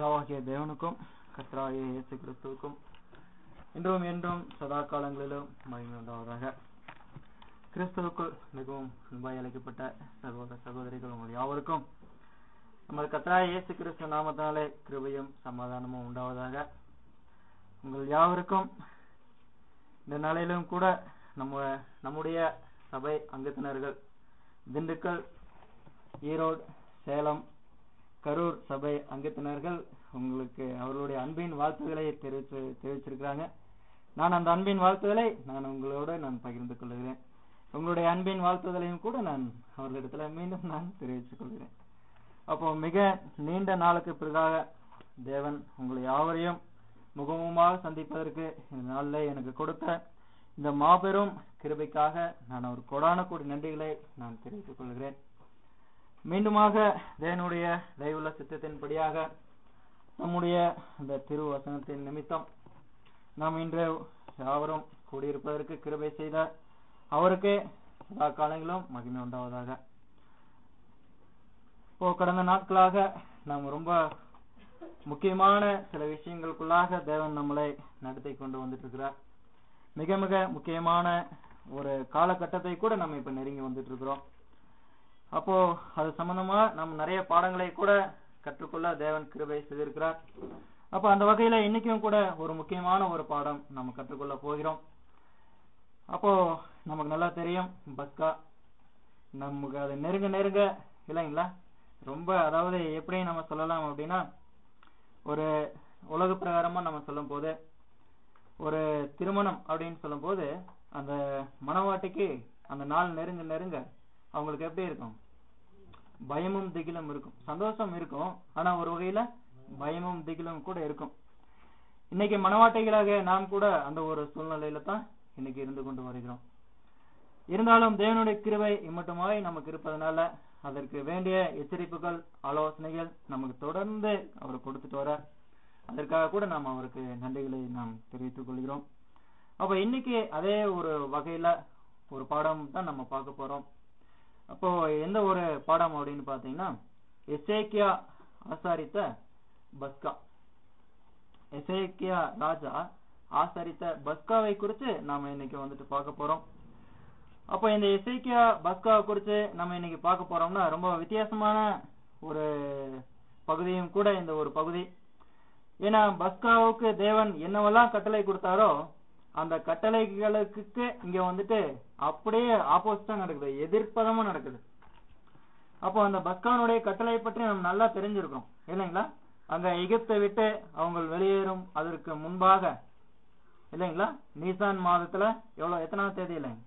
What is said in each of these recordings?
பிதாவாகிய தேவனுக்கும் கர்த்தராகிய இயேசு கிறிஸ்துவுக்கும் இன்றும் என்றும் சதா காலங்களிலும் மகிமை உண்டாவதாக கிறிஸ்துவுக்குள் மிகவும் அன்பாய் அழைக்கப்பட்ட சகோதர சகோதரிகள் உங்கள் யாவருக்கும் நமது கர்த்தராகிய இயேசு கிறிஸ்து நாமத்தினாலே கிருபையும் சமாதானமும் உண்டாவதாக உங்கள் யாவருக்கும் இந்த நாளிலும் கூட நம்ம நம்முடைய சபை அங்கத்தினர்கள் திண்டுக்கல் ஈரோடு சேலம் கரூர் சபை அங்கத்தினர்கள் உங்களுக்கு அவர்களுடைய அன்பின் வாழ்த்துக்களை தெரிவித்து தெரிவிச்சிருக்கிறாங்க நான் அந்த அன்பின் வாழ்த்துக்களை நான் உங்களோட நான் பகிர்ந்து கொள்கிறேன் உங்களுடைய அன்பின் வாழ்த்துதலையும் கூட நான் அவர்களிடத்துல மீண்டும் நான் தெரிவித்துக் கொள்கிறேன் அப்போ மிக நீண்ட நாளுக்கு பிறகாக தேவன் உங்களை யாவரையும் முகமுகமாக சந்திப்பதற்கு இந்த நாளில் எனக்கு கொடுத்த இந்த மாபெரும் கிருபைக்காக நான் ஒரு கொடான கோடி நன்றிகளை நான் தெரிவித்துக் கொள்கிறேன் மீண்டுமாக தேவனுடைய தயவுள்ள சித்தத்தின்படியாக நம்முடைய இந்த திருவசனத்தின் நிமித்தம் நாம் இன்று யாவரும் கூடியிருப்பதற்கு கிருபை செய்த அவருக்கே எல்லா காலங்களும் மகிமை உண்டாவதாக இப்போ கடந்த நாட்களாக நாம் ரொம்ப முக்கியமான சில விஷயங்களுக்குள்ளாக தேவன் நம்மளை நடத்தி கொண்டு வந்துட்டு இருக்கிறார் மிக மிக முக்கியமான ஒரு காலகட்டத்தை கூட நம்ம இப்ப நெருங்கி வந்துட்டு இருக்கிறோம் அப்போ அது சம்பந்தமா நம்ம நிறைய பாடங்களை கூட கற்றுக்கொள்ள தேவன் கிருபை செய்திருக்கிறார் அப்ப அந்த வகையில இன்னைக்கும் கூட ஒரு முக்கியமான ஒரு பாடம் நம்ம கற்றுக்கொள்ள போகிறோம் அப்போ நமக்கு நல்லா தெரியும் பஸ்கா நமக்கு அது நெருங்க நெருங்க இல்லைங்களா ரொம்ப அதாவது எப்படி நம்ம சொல்லலாம் அப்படின்னா ஒரு உலக பிரகாரமா நம்ம சொல்லும் போது ஒரு திருமணம் அப்படின்னு சொல்லும் போது அந்த மனவாட்டிக்கு அந்த நாள் நெருங்க நெருங்க அவங்களுக்கு எப்படி இருக்கும் பயமும் திகிலும் இருக்கும் சந்தோஷம் இருக்கும் ஆனா ஒரு வகையில பயமும் திகிலும் கூட இருக்கும் இன்னைக்கு மனவாட்டைகளாக நாம் கூட அந்த ஒரு சூழ்நிலையில தான் இன்னைக்கு இருந்து கொண்டு வருகிறோம் இருந்தாலும் தேவனுடைய கிருவை இம்மட்டுமாய் நமக்கு இருப்பதனால அதற்கு வேண்டிய எச்சரிப்புகள் ஆலோசனைகள் நமக்கு தொடர்ந்து அவர் கொடுத்துட்டு வர அதற்காக கூட நாம் அவருக்கு நன்றிகளை நாம் தெரிவித்துக் கொள்கிறோம் அப்ப இன்னைக்கு அதே ஒரு வகையில ஒரு பாடம் தான் நம்ம பார்க்க போறோம் அப்போ எந்த ஒரு பாடம் அப்படின்னு பாத்தீங்கன்னா எசேக்கியா ஆசாரித்த பஸ்கா எசேக்கியா ராஜா ஆசரித்த பஸ்காவை குறித்து நாம இன்னைக்கு வந்துட்டு பார்க்க போறோம் அப்போ இந்த எசேக்கியா பஸ்காவை குறித்து நம்ம இன்னைக்கு பார்க்க போறோம்னா ரொம்ப வித்தியாசமான ஒரு பகுதியும் கூட இந்த ஒரு பகுதி ஏன்னா பஸ்காவுக்கு தேவன் என்னவெல்லாம் கட்டளை கொடுத்தாரோ அந்த கட்டளைகளுக்கு இங்க வந்துட்டு அப்படியே ஆப்போசிட்டா நடக்குது எதிர்ப்பதமா நடக்குது அப்போ அந்த பஸ்கானுடைய கட்டளை பற்றி நம்ம நல்லா தெரிஞ்சிருக்கோம் இல்லைங்களா அங்க எகிப்தை விட்டு அவங்க வெளியேறும் அதற்கு முன்பாக இல்லைங்களா நீசான் மாதத்துல எவ்வளவு எத்தனாவது தேதி இல்லைங்க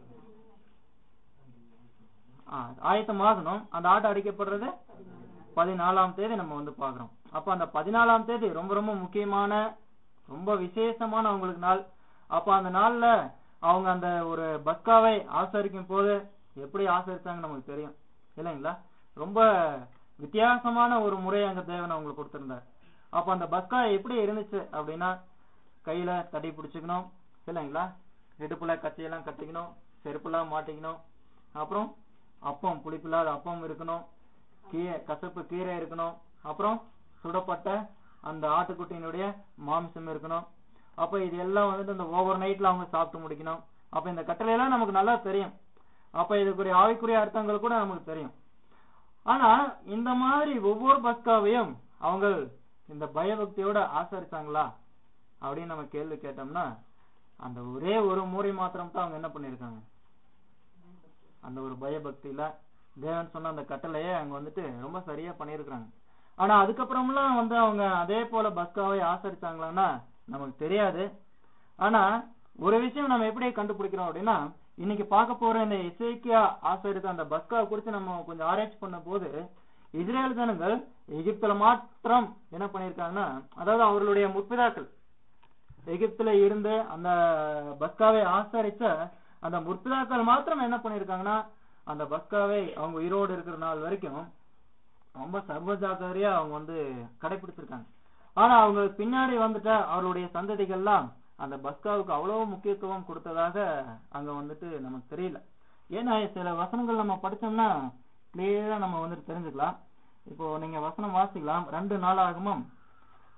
ஆயத்த மாதம் அந்த ஆட்டை அடிக்கப்படுறது பதினாலாம் தேதி நம்ம வந்து பாக்குறோம் அப்ப அந்த பதினாலாம் தேதி ரொம்ப ரொம்ப முக்கியமான ரொம்ப விசேஷமான அவங்களுக்கு நாள் அப்ப அந்த நாள்ல அவங்க அந்த ஒரு பஸ்காவை ஆசரிக்கும் போது எப்படி ஆசரிச்சாங்க நமக்கு தெரியும் இல்லைங்களா ரொம்ப வித்தியாசமான ஒரு முறையை அங்க தேவன் அவங்களுக்கு கொடுத்திருந்தார் அப்ப அந்த பஸ்கா எப்படி இருந்துச்சு அப்படின்னா கையில தடி பிடிச்சுக்கணும் இல்லைங்களா இடுப்புல கத்தியெல்லாம் கட்டிக்கணும் செருப்புலாம் மாட்டிக்கணும் அப்புறம் அப்பம் புளிப்பில்லாத அப்பம் இருக்கணும் கீரை கசப்பு கீரை இருக்கணும் அப்புறம் சுடப்பட்ட அந்த ஆட்டுக்குட்டியினுடைய மாம்சம் இருக்கணும் அப்ப இது எல்லாம் வந்துட்டு இந்த ஓவர் நைட்ல அவங்க சாப்பிட்டு முடிக்கணும் அப்ப இந்த கட்டளையெல்லாம் நமக்கு நல்லா தெரியும் அப்ப இதுக்குரிய ஆவிக்குரிய அர்த்தங்கள் கூட நமக்கு தெரியும் ஆனா இந்த மாதிரி ஒவ்வொரு பஸ்காவையும் அவங்க இந்த பயபக்தியோட ஆசரிச்சாங்களா அப்படின்னு நம்ம கேள்வி கேட்டோம்னா அந்த ஒரே ஒரு முறை மாத்திரம் தான் அவங்க என்ன பண்ணிருக்காங்க அந்த ஒரு பயபக்தியில தேவன் சொன்ன அந்த கட்டளைய அவங்க வந்துட்டு ரொம்ப சரியா பண்ணிருக்காங்க ஆனா அதுக்கப்புறம்லாம் வந்து அவங்க அதே போல பஸ்காவை ஆசரிச்சாங்களான்னா நமக்கு தெரியாது ஆனா ஒரு விஷயம் நம்ம எப்படி கண்டுபிடிக்கிறோம் அப்படின்னா இன்னைக்கு பார்க்க போற இந்த இசைக்கியா ஆசரித்த அந்த பஸ்கா குறித்து நம்ம கொஞ்சம் ஆராய்ச்சி பண்ண போது இஸ்ரேல் ஜனங்கள் எகிப்துல மாத்திரம் என்ன பண்ணிருக்காங்கன்னா அதாவது அவர்களுடைய முற்பிதாக்கள் எகிப்துல இருந்து அந்த பஸ்காவை ஆசரிச்ச அந்த முற்பிதாக்கள் மாத்திரம் என்ன பண்ணிருக்காங்கன்னா அந்த பஸ்காவை அவங்க உயிரோடு இருக்கிற நாள் வரைக்கும் ரொம்ப சர்வ ஜாக்கிரதையா அவங்க வந்து கடைபிடிச்சிருக்காங்க ஆனா அவங்க பின்னாடி வந்துட்ட அவருடைய சந்ததிகள்லாம் அந்த பஸ்காவுக்கு அவ்வளவு முக்கியத்துவம் கொடுத்ததாக அங்க வந்துட்டு நமக்கு தெரியல ஏன்னா சில வசனங்கள் நம்ம படிச்சோம்னா கிளியரா நம்ம வந்துட்டு தெரிஞ்சுக்கலாம் இப்போ நீங்க வசனம் வாசிக்கலாம் ரெண்டு நாளாகமும்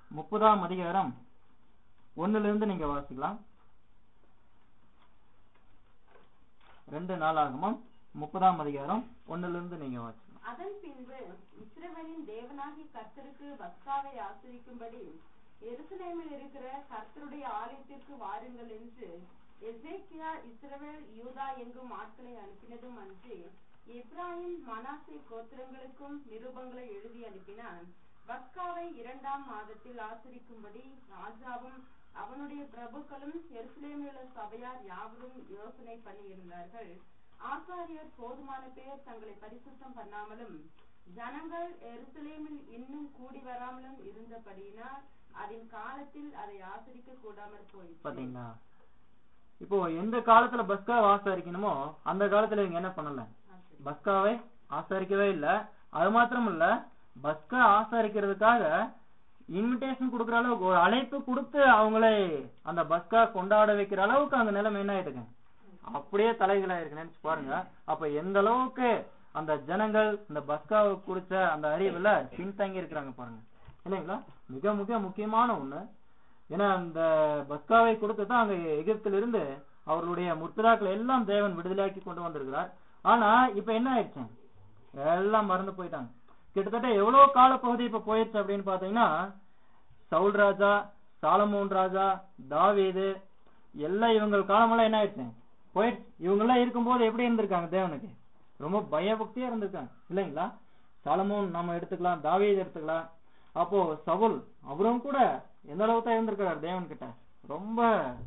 முப்பதாம் அதிகாரம் ஒண்ணுல இருந்து நீங்க வாசிக்கலாம் ரெண்டு நாளாகமும் முப்பதாம் அதிகாரம் ஒண்ணுல இருந்து நீங்க வாசிக்கலாம் அதன் பின்பு இஸ்ரவேலின் தேவனாகிய கர்த்தருக்கு பஸ்காவை ஆசரிக்கும்படி எருசலேமில் இருக்கிற கர்த்தருடைய ஆலயத்திற்கு வாருங்கள் என்று எசேக்கியா இஸ்ரவேல் யூதா எங்கும் ஆட்களை அனுப்பினதும் அன்றி எப்ராஹிம் மனாசே கோத்திரங்களுக்கும் நிருபங்களை எழுதி அனுப்பினான் பஸ்காவை இரண்டாம் மாதத்தில் ஆசரிக்கும்படி ராஜாவும் அவனுடைய பிரபுக்களும் எருசலேமில் உள்ள சபையார் யாவரும் யோசனை பண்ணியிருந்தார்கள் ஆசாரியர் போதுமான பேர் தங்களை பரிசுத்தம் பண்ணாமலும் ஜனங்கள் எருசலேமில் இன்னும் கூடி வராமலும் இருந்தபடியினால் அதன் காலத்தில் அதை ஆசரிக்க கூடாமற் போயிற்று பாத்தீங்களா இப்போ எந்த காலத்துல பஸ்கா ஆசரிக்கணுமோ அந்த காலத்துல இவங்க என்ன பண்ணல ஆசரி. பஸ்காவை ஆசரிக்கவே இல்ல அது மாத்திரம் இல்ல பஸ்கா ஆசரிக்கிறதுக்காக இன்விடேஷன் கொடுக்குற அளவுக்கு ஒரு அழைப்பு கொடுத்து அவங்களை அந்த பஸ்கா கொண்டாட வைக்கிற அளவுக்கு அங்க நிலைமை என்ன ஆயிட்டுங்க அப்படியே தலைகளா இருக்கு நினைச்சு பாருங்க அப்ப எந்த அளவுக்கு அந்த ஜனங்கள் இந்த பஸ்காவை குறிச்ச அந்த அறிவுல பின்தங்கி இருக்கிறாங்க பாருங்க இல்லைங்களா மிக மிக முக்கியமான ஒண்ணு ஏன்னா அந்த பஸ்காவை கொடுத்து தான் அங்க எகிப்திலிருந்து அவர்களுடைய முற்பிதாக்களை எல்லாம் தேவன் விடுதலையாக்கி கொண்டு வந்திருக்கிறார் ஆனா இப்ப என்ன ஆயிடுச்சு எல்லாம் மறந்து போயிட்டாங்க கிட்டத்தட்ட எவ்வளவு காலப்பகுதி இப்ப போயிடுச்சு அப்படின்னு பாத்தீங்கன்னா சவுல் ராஜா சாலமோன் ராஜா தாவீது எல்லாம் இவங்க காலமெல்லாம் என்ன ஆயிடுச்சு போயிடுச்சு இவங்க எல்லாம் இருக்கும்போது எப்படி இருந்திருக்காங்க தேவனுக்கு ரொம்ப பயபக்தியா இருந்திருக்காங்க இல்லைங்களா சாலமோன் நம்ம எடுத்துக்கலாம் தாவீது எடுத்துக்கலாம் அப்போ சவுல் அவரும் கூட எந்த அளவுக்கு தான் இருந்திருக்கிறார் தேவன் கிட்ட ரொம்ப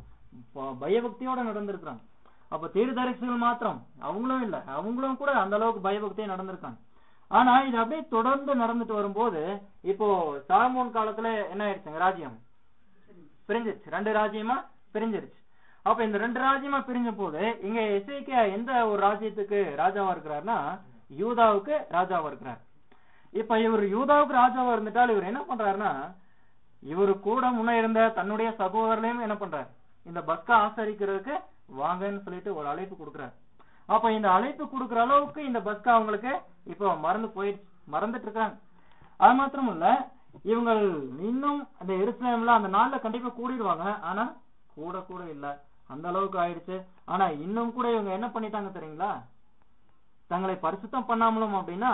ப- பயபக்தியோட நடந்திருக்கிறாங்க அப்ப தீர்தரிசிகள் மாத்திரம் அவங்களும் இல்ல அவங்களும் கூட அந்த அளவுக்கு பயபக்தியா நடந்திருக்காங்க ஆனா இது அப்படியே தொடர்ந்து நடந்துட்டு வரும்போது இப்போ சாலமோன் காலத்துல என்ன ஆயிடுச்சுங்க ராஜ்யம் பிரிஞ்சிருச்சு ரெண்டு ராஜ்யமா பிரிஞ்சிருச்சு அப்ப இந்த ரெண்டு ராஜ்யமா பிரிஞ்ச போது இங்க எசேக்கியா எந்த ஒரு ராஜ்யத்துக்கு ராஜாவா இருக்கிறாருன்னா யூதாவுக்கு ராஜாவா இருக்கிறார் இப்ப இவர் யூதாவுக்கு ராஜாவா இருந்துட்டால் இவர் என்ன பண்றாருன்னா இவரு கூட முன்ன இருந்த தன்னுடைய சகோதரர்களையும் என்ன பண்றாரு இந்த பஸ்கா ஆசரிக்கிறதுக்கு வாங்கன்னு சொல்லிட்டு ஒரு அழைப்பு கொடுக்குறாரு அப்ப இந்த அழைப்பு கொடுக்குற அளவுக்கு இந்த பஸ்கா அவங்களுக்கு இப்போ மறந்து போயிடுச்சு மறந்துட்டு இருக்காங்க அது மாத்திரம் இல்ல இவங்க இன்னும் அந்த எருசலேம்ல அந்த நாள்ல கண்டிப்பா கூடிடுவாங்க ஆனா கூட கூட இல்ல அந்த அளவுக்கு ஆயிடுச்சு ஆனா இன்னும் கூட இவங்க என்ன பண்ணிட்டாங்க தெரியுங்களா தங்களை பரிசுத்தம் பண்ணாமலும் அப்படின்னா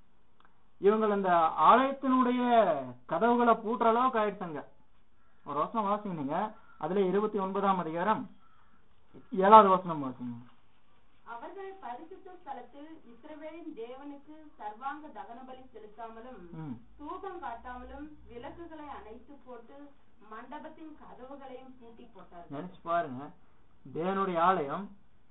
இவங்க அந்த ஆலயத்தினுடைய கதவுகளை பூட்டுற அளவுக்கு ஆயிடுச்சுங்க ஒரு வசனம் வாசிங்க நீங்க அதுல இருபத்தி ஒன்பதாம் அதிகாரம் ஏழாவது வசனம் வாசிங்க அவர்கள் பரிசுத்த ஸ்தலத்தில் இஸ்ரவேலின் தேவனுக்கு சர்வாங்க தகனபலி செலுத்தாமலும் ம் தூபம் காட்டாமலும் விளக்குகளை அணைத்து போட்டு மண்டபத்தின் கதவுகளையும் பூட்டி போட்டார்கள் நினைச்சு பாருங்க தேவனுடைய ஆலயம்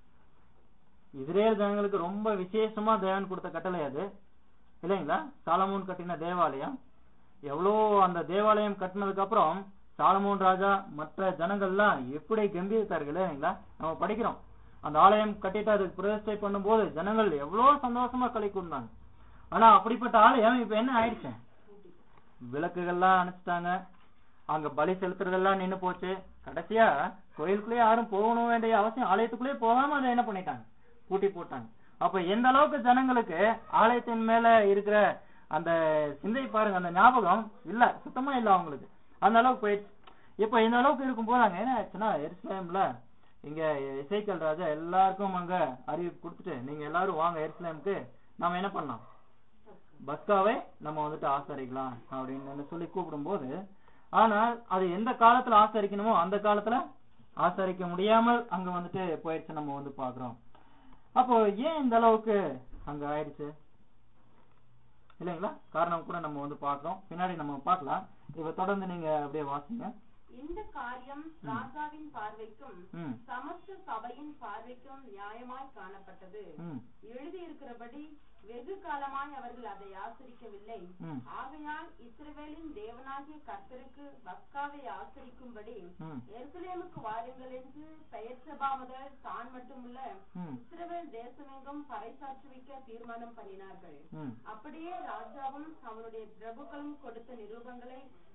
இஸ்ரேல் ஜனங்களுக்கு ரொம்ப விசேஷமா தேவன் கொடுத்த கட்டளை அது இல்லைங்களா சாலமோன் கட்டின தேவாலயம் எவ்வளோ அந்த தேவாலயம் கட்டினதுக்கு அப்புறம் சாலமோன் ராஜா மற்ற ஜனங்கள்லாம் எப்படி கம்பீரித்தார்கள் இல்லைங்களா நம்ம படிக்கிறோம் அந்த ஆலயம் கட்டிட்டு அதுக்கு பிரதிஷ்டை பண்ணும்போது ஜனங்கள் எவ்வளோ சந்தோஷமா களி கூர்ந்தாங்க ஆனா அப்படிப்பட்ட ஆலயம் இப்ப என்ன ஆயிடுச்சு விளக்குகள்லாம் அணைச்சிட்டாங்க அங்க பலி செலுத்துறதெல்லாம் நின்னு போச்சு கடைசியா கோயிலுக்குள்ளே யாரும் போகணும் வேண்டிய அவசியம் ஆலயத்துக்குள்ளே போகாம அதை என்ன பண்ணிட்டாங்க பூட்டி போட்டாங்க அப்ப எந்த அளவுக்கு ஜனங்களுக்கு ஆலயத்தின் மேல இருக்கிற அந்த சிந்தை பாருங்க அந்த ஞாபகம் இல்ல சுத்தமா இல்ல அவங்களுக்கு அந்த அளவுக்கு போயிடுச்சு இப்ப இந்த அளவுக்கு இருக்கும்போது அங்க என்ன ஆச்சுன்னா எருசலேம்ல இங்க இசைக்கல் ராஜா எல்லாருக்கும் அங்க அறிவிப்பு கொடுத்துட்டு நீங்க எல்லாரும் வாங்க எருசலேமுக்கு நாம என்ன பண்ணலாம் பஸ்காவை நம்ம வந்துட்டு ஆசரிக்கலாம் அப்படின்னு சொல்லி கூப்பிடும்போது ஆனால் அது எந்த காலத்துல ஆசரிக்கணுமோ அந்த காலத்துல ஆசரிக்க முடியாமல் அங்க வந்துட்டு போயிடுச்சு நம்ம வந்து பாக்குறோம் அப்போ ஏன் இந்த அளவுக்கு அங்க ஆயிடுச்சு இல்லைங்களா காரணம் கூட நம்ம வந்து பாக்குறோம் பின்னாடி நம்ம பார்க்கலாம் இப்ப தொடர்ந்து நீங்க அப்படியே வாசிங்க இந்த காரியம் ராஜாவின் பார்வைக்கும் ம் சமஸ்த சபையின் பார்வைக்கும் நியாயமாய் காணப்பட்டது ம் எழுதியிருக்கிறபடி வெகு காலமாய் அவர்கள் அதை ஆசரிக்கவில்லை ம் ஆகையால் இஸ்ரவேலின் தேவனாகிய கர்த்தருக்கு பஸ்காவை ஆசரிக்கும்படி ம் எருசலேமுக்கு வாருங்கள் என்று பெயர் சபா முதல் தான் மட்டுமல்ல ம் இஸ்ரவேல் தேசமெங்கும் பறைசாற்றுவிக்க தீர்மானம் பண்ணினார்கள் ம் அப்படியே ராஜாவும் அவனுடைய பிரபுக்களும் கொடுத்த நிரூபங்களை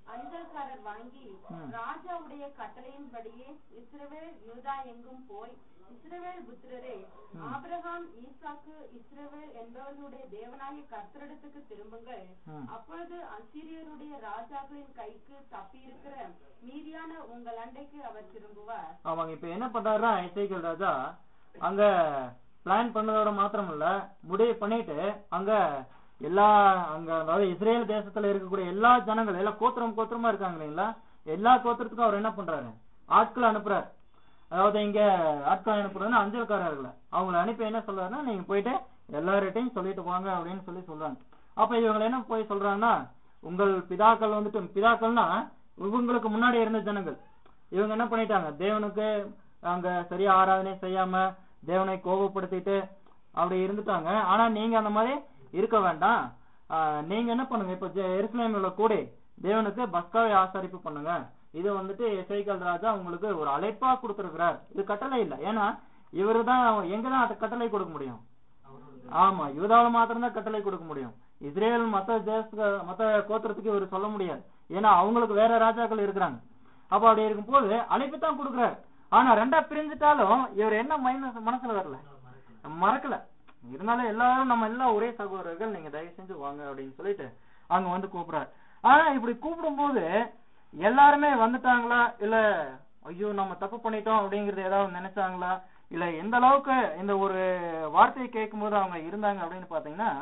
அஞ்சல்காரர் வாங்கி ம். ராஜாவுடைய கட்டளையின்படியே இஸ்ரவேல் யூதா எங்கும் போய் இஸ்ரவேல் புத்திரரே ம். ஆபிரகாம் ஈசாக்கு இஸ்ரவேல் என்பவர்களுடைய தேவனாகிய கர்த்தரிடத்துக்கு திரும்புங்கள் ம். அப்பொழுது அசீரியருடைய ராஜாக்களின் கைக்கு தப்பியிருக்கிற மீதியான உங்கள் அண்டைக்கு அவர் திரும்புவார் அவங்க இப்ப என்ன பண்றாருன்னா இசைக்கல் ராஜா அங்க பிளான் பண்ணதோட மாத்திரம் இல்ல முடிவு பண்ணிட்டு அங்க எல்லா அங்க அதாவது இஸ்ரேல் தேசத்துல இருக்கக்கூடிய எல்லா ஜனங்கள் எல்லா கோத்திரம் கோத்திரமா இருக்காங்க இல்லைங்களா எல்லா கோத்திரத்துக்கும் அவர் என்ன பண்றாரு ஆட்களை அனுப்புறாரு அதாவது இங்க ஆட்கள் அனுப்புறதுன்னா அஞ்சல்காரர்களை அவங்கள அனுப்பி என்ன சொல்றாருன்னா நீங்க போயிட்டு எல்லார்கிட்டையும் சொல்லிட்டு வாங்க அப்படின்னு சொல்லி சொல்றாங்க அப்ப இவங்க என்ன போய் சொல்றாங்கன்னா உங்கள் பிதாக்கள் வந்துட்டு பிதாக்கள்னா இவங்களுக்கு முன்னாடி இருந்த ஜனங்கள் இவங்க என்ன பண்ணிட்டாங்க தேவனுக்கு அங்க சரியா ஆராதனை செய்யாம தேவனை கோபப்படுத்திட்டு அப்படி இருந்துட்டாங்க ஆனா நீங்க அந்த மாதிரி இருக்க வேண்டாம் ஆஹ் நீங்க என்ன பண்ணுங்க இப்ப ஜெ- எருசலேமில் உள்ள கூடி தேவனுக்கு பஸ்காவை ஆசரிப்பு பண்ணுங்க இது வந்துட்டு இசைக்கல் ராஜா உங்களுக்கு ஒரு அழைப்பா கொடுத்திருக்கிறார் இது கட்டளை இல்ல ஏன்னா இவரு தான் எங்கதான் அது கட்டளை கொடுக்க முடியும் ஆமா யூதாவில் மாத்திரம்தான் கட்டளை கொடுக்க முடியும் இஸ்ரேல் மத்த தேசத்துக்கு மத்த கோத்திரத்துக்கு இவர் சொல்ல முடியாது ஏன்னா அவங்களுக்கு வேற ராஜாக்கள் இருக்கிறாங்க அப்ப அப்படி இருக்கும்போது அழைப்பு தான் கொடுக்குறாரு ஆனா ரெண்டா பிரிஞ்சுட்டாலும் இவர் என்ன மைனஸ் மனசுல வரல மறக்கல இருந்தாலும் எல்லாரும் நம்ம எல்லாம் ஒரே சகோதரர்கள் நீங்க தயவு செஞ்சு வாங்க அப்படின்னு சொல்லிட்டு அங்க வந்து கூப்பிடுறாரு ஆனா இப்படி கூப்பிடும்போது எல்லாருமே வந்துட்டாங்களா இல்ல ஐயோ நம்ம தப்பு பண்ணிட்டோம் அப்படிங்கறது ஏதாவது நினைச்சாங்களா இல்ல எந்த அளவுக்கு இந்த ஒரு வார்த்தையை கேட்கும்போது அவங்க இருந்தாங்க அப்படின்னு பாத்தீங்கன்னா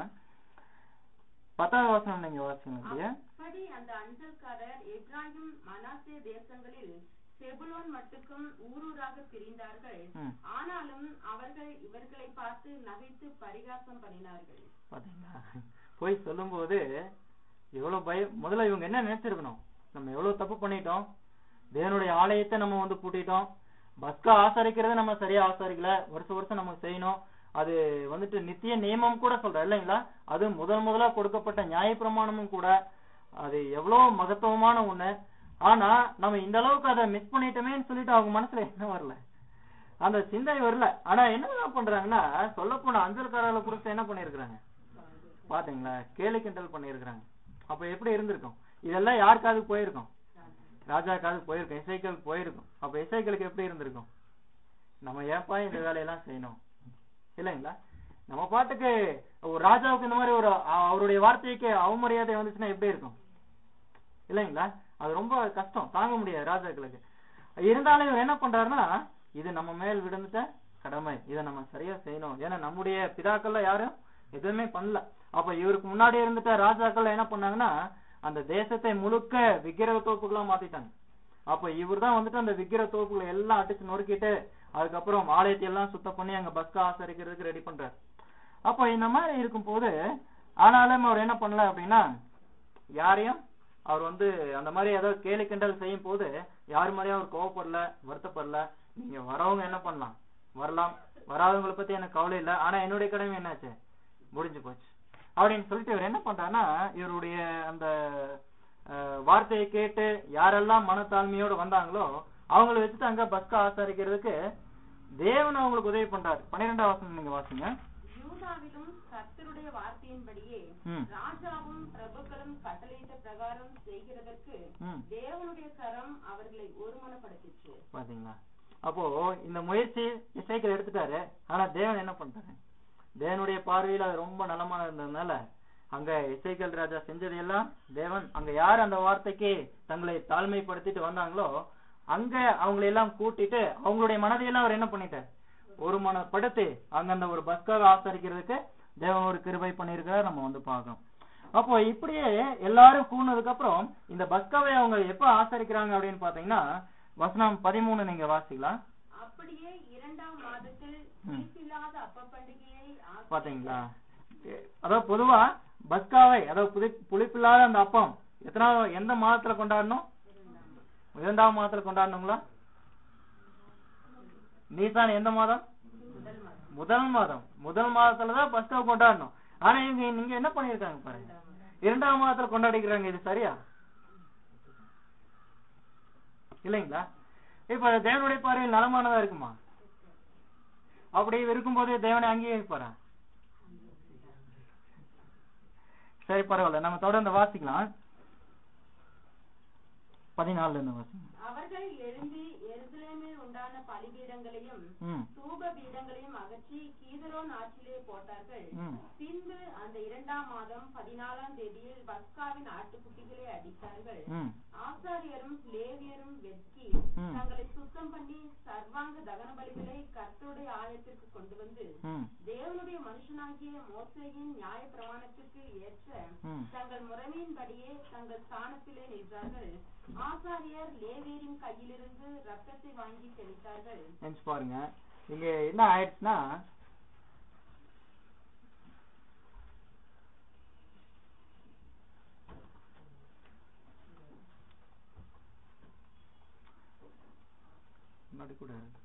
பத்தாவது வசனம் நீங்க வாசிங்க இல்லையா அப்படி அந்த அஞ்சல்காரர் எப்ராஹிம் மனாசே தேசங்களில் செபுலோன் மட்டுக்கும் ஊரூராக பிரிந்தார்கள் ம். ஆனாலும் அவர்கள் இவர்களை பார்த்து நகைத்து பரிகாசம் பண்ணினார்கள் பாத்தீங்களா போய் சொல்லும்போது எவ்வளவு பயம் முதல்ல இவங்க என்ன நினைச்சிருக்கணும் நம்ம எவ்வளவு தப்பு பண்ணிட்டோம் தேவனுடைய ஆலயத்தை நம்ம வந்து பூட்டிட்டோம் பஸ்கா ஆசரிக்கிறத நம்ம சரியா ஆசரிக்கல வருஷம் வருஷம் நம்ம செய்யணும் அது வந்துட்டு நித்திய நியமம் கூட சொல்ற இல்லைங்களா அது முதல் முதலா கொடுக்கப்பட்ட நியாயப்பிரமாணமும் கூட அது எவ்வளவு மகத்துவமான ஒண்ணு ஆனா நம்ம இந்த அளவுக்கு அதை மிஸ் பண்ணிட்டோமேன்னு சொல்லிட்டு அவங்க மனசுல என்ன வரல அந்த சிந்தனை வரல ஆனா என்ன பண்றாங்கன்னா சொல்ல போன அஞ்சல்காரர்களை குறித்து என்ன பண்ணிருக்கிறாங்க பாத்தீங்களா கேலி கிண்டல் பண்ணிருக்கிறாங்க அப்ப எப்படி இருந்திருக்கும் இதெல்லாம் யாருக்காவது போயிருக்கும் ராஜாக்காவது போயிருக்கும் இசைக்கள் போயிருக்கும் அப்ப இசைக்களுக்கு எப்படி இருந்திருக்கும் நம்ம ஏன்பா இந்த வேலையெல்லாம் செய்யணும் இல்லைங்களா நம்ம பாட்டுக்கு ஒரு ராஜாவுக்கு இந்த மாதிரி ஒரு அ- அவருடைய வார்த்தைக்கு அவமரியாதை வந்துச்சுன்னா எப்படி இருக்கும் இல்லைங்களா அது ரொம்ப கஷ்டம் தாங்க முடியாது ராஜாக்களுக்கு இருந்தாலும் இவர் என்ன பண்றாருன்னா இது நம்ம மேல் விழுந்துட்ட கடமை இதை நம்ம சரியா செய்யணும் ஏன்னா நம்முடைய பிதாக்கள்ல யாரும் எதுவுமே பண்ணல அப்ப இவருக்கு முன்னாடி இருந்துட்ட ராஜாக்கள் என்ன பண்ணாங்கன்னா அந்த தேசத்தை முழுக்க விக்கிரக தோப்புகளா மாத்திட்டாங்க அப்ப இவர் தான் வந்துட்டு அந்த விக்கிர தோப்புகளை எல்லாம் அடிச்சு நொறுக்கிட்டு அதுக்கப்புறம் ஆலயத்தை எல்லாம் சுத்தம் பண்ணி அங்க பஸ்கா ஆசரிக்கிறதுக்கு ரெடி பண்றாரு அப்ப இந்த மாதிரி இருக்கும்போது ஆனாலும் அவர் என்ன பண்ணல அப்படின்னா யாரையும் அவர் வந்து அந்த மாதிரி ஏதாவது கேலி கிண்டல் செய்யும் போது யார் மாதிரியும் அவர் கோவப்படல வருத்தப்படல நீங்க வரவங்க என்ன பண்ணலாம் வரலாம் வராதவங்களை பத்தி எனக்கு கவலை இல்லை ஆனா என்னுடைய கடமை என்னாச்சு முடிஞ்சு போச்சு அப்படின்னு சொல்லிட்டு இவர் என்ன பண்றாருன்னா இவருடைய அந்த அஹ், வார்த்தையை கேட்டு யாரெல்லாம் மனத்தாழ்மையோடு வந்தாங்களோ அவங்கள வச்சுட்டு அங்க பஸ்கா ஆசரிக்கிறதுக்கு தேவன் அவங்களுக்கு உதவி பண்றாரு பன்னிரெண்டாம் வசனம் நீங்க வாசிங்க யூதாவிலும் கர்த்தருடைய வார்த்தையின்படியே ம். ராஜாவும் பிரபுக்களும் கட்டளையிட்ட பிரகாரம் செய்கிறதற்கு ம் தேவனுடைய கரம் அவர்களை ஒருமனப்படுத்திற்று பாத்தீங்களா அப்போ இந்த முயற்சி இசைக்கல் எடுத்துட்டாரு ஆனா தேவன் என்ன பண்றாரு தேவனுடைய பார்வையில் அது ரொம்ப நலமான இருந்ததுனால அங்க இசைக்கல் ராஜா செஞ்சதையெல்லாம் தேவன் அங்க யார் அந்த வார்த்தைக்கு தங்களை தாழ்மைப்படுத்திட்டு வந்தாங்களோ அங்க அவங்களை எல்லாம் கூட்டிட்டு அவங்களுடைய மனதையெல்லாம் அவர் என்ன பண்ணிட்டார் ஒரு மனப்படுத்தி அங்க அந்த ஒரு பஸ்காவை ஆசரிக்கிறதுக்கு தேவன் ஒரு கிருபை பண்ணியிருக்கிறார் நம்ம வந்து பார்க்கணும் அப்போ இப்படியே எல்லாரும் கூடுனதுக்கு அப்புறம் இந்த பஸ்காவை அவங்க எப்ப ஆசரிக்கிறாங்க அப்படின்னு பாத்தீங்கன்னா வசனம் பதிமூணு நீங்க வாசிக்கலாம் அப்படியே இரண்டாம் மாதத்தில் ம். புளிப்பில்லாத அப்ப பண்டிகையை ஆசரித்தார். பாத்தீங்களா எ- அதாவது பொதுவா பஸ்காவை அதாவது புளி புளிப்பில்லாத அந்த அப்பம் எத்தனாவது எந்த மாதத்துல கொண்டாடணும் இரண்டாம் மாதத்துல கொண்டாடணுங்களா நீசான் எந்த மாதம் முதல் மாதம் முதல் மாதம் முதல் மாதத்துலதான் பஸ்காவை கொண்டாடணும் ஆனா இவங்க நீங்க என்ன பண்ணிருக்காங்க பாருங்க இரண்டாம் மாதத்துல கொண்டாடிக்கிறாங்க இது சரியா இல்லைங்களா இப்ப தேவனுடைய பார்வையில் நலமானதா இருக்குமா அப்படி இருக்கும்போது தேவனை அங்கீகரிப்பாரா சரி பரவாயில்ல நம்ம தொடர்ந்து வாசிக்கலாம் பதினாலுல இருந்து வாசிங்க அவர்கள் எழும்பி எருசலேமில் உண்டான பலிபீடங்களையும் ம் தூப பீடங்களையும் அகற்றி கீதரோன் ஆற்றிலே போட்டார்கள் ம் பின்பு அந்த இரண்டாம் மாதம் பதினாலாம் தேதியில் பஸ்காவின் ஆட்டுக்குட்டிகளை அடித்தார்கள் ம் ஆசாரியரும் லேவியரும் வெட்கி ம். தங்களை சுத்தம் பண்ணி சர்வாங்க தகன பலிகளை கர்த்தருடைய ஆலயத்திற்கு கொண்டு வந்து ம் தேவனுடைய மனுஷனாகிய மோசேயின் நியாய பிரமாணத்திற்கு ஏற்ற ம் தங்கள் முறைமையின்படியே தங்கள் ஸ்தானத்திலே நின்றார்கள் ஆசாரியர் லேவியரின் கையிலிருந்து ரத்தத்தை வாங்கி தெளித்தார்கள் நினைச்சு பாருங்க இங்க என்ன ஆயிடுச்சுன்னா முன்னாடி கூட இருக்கு.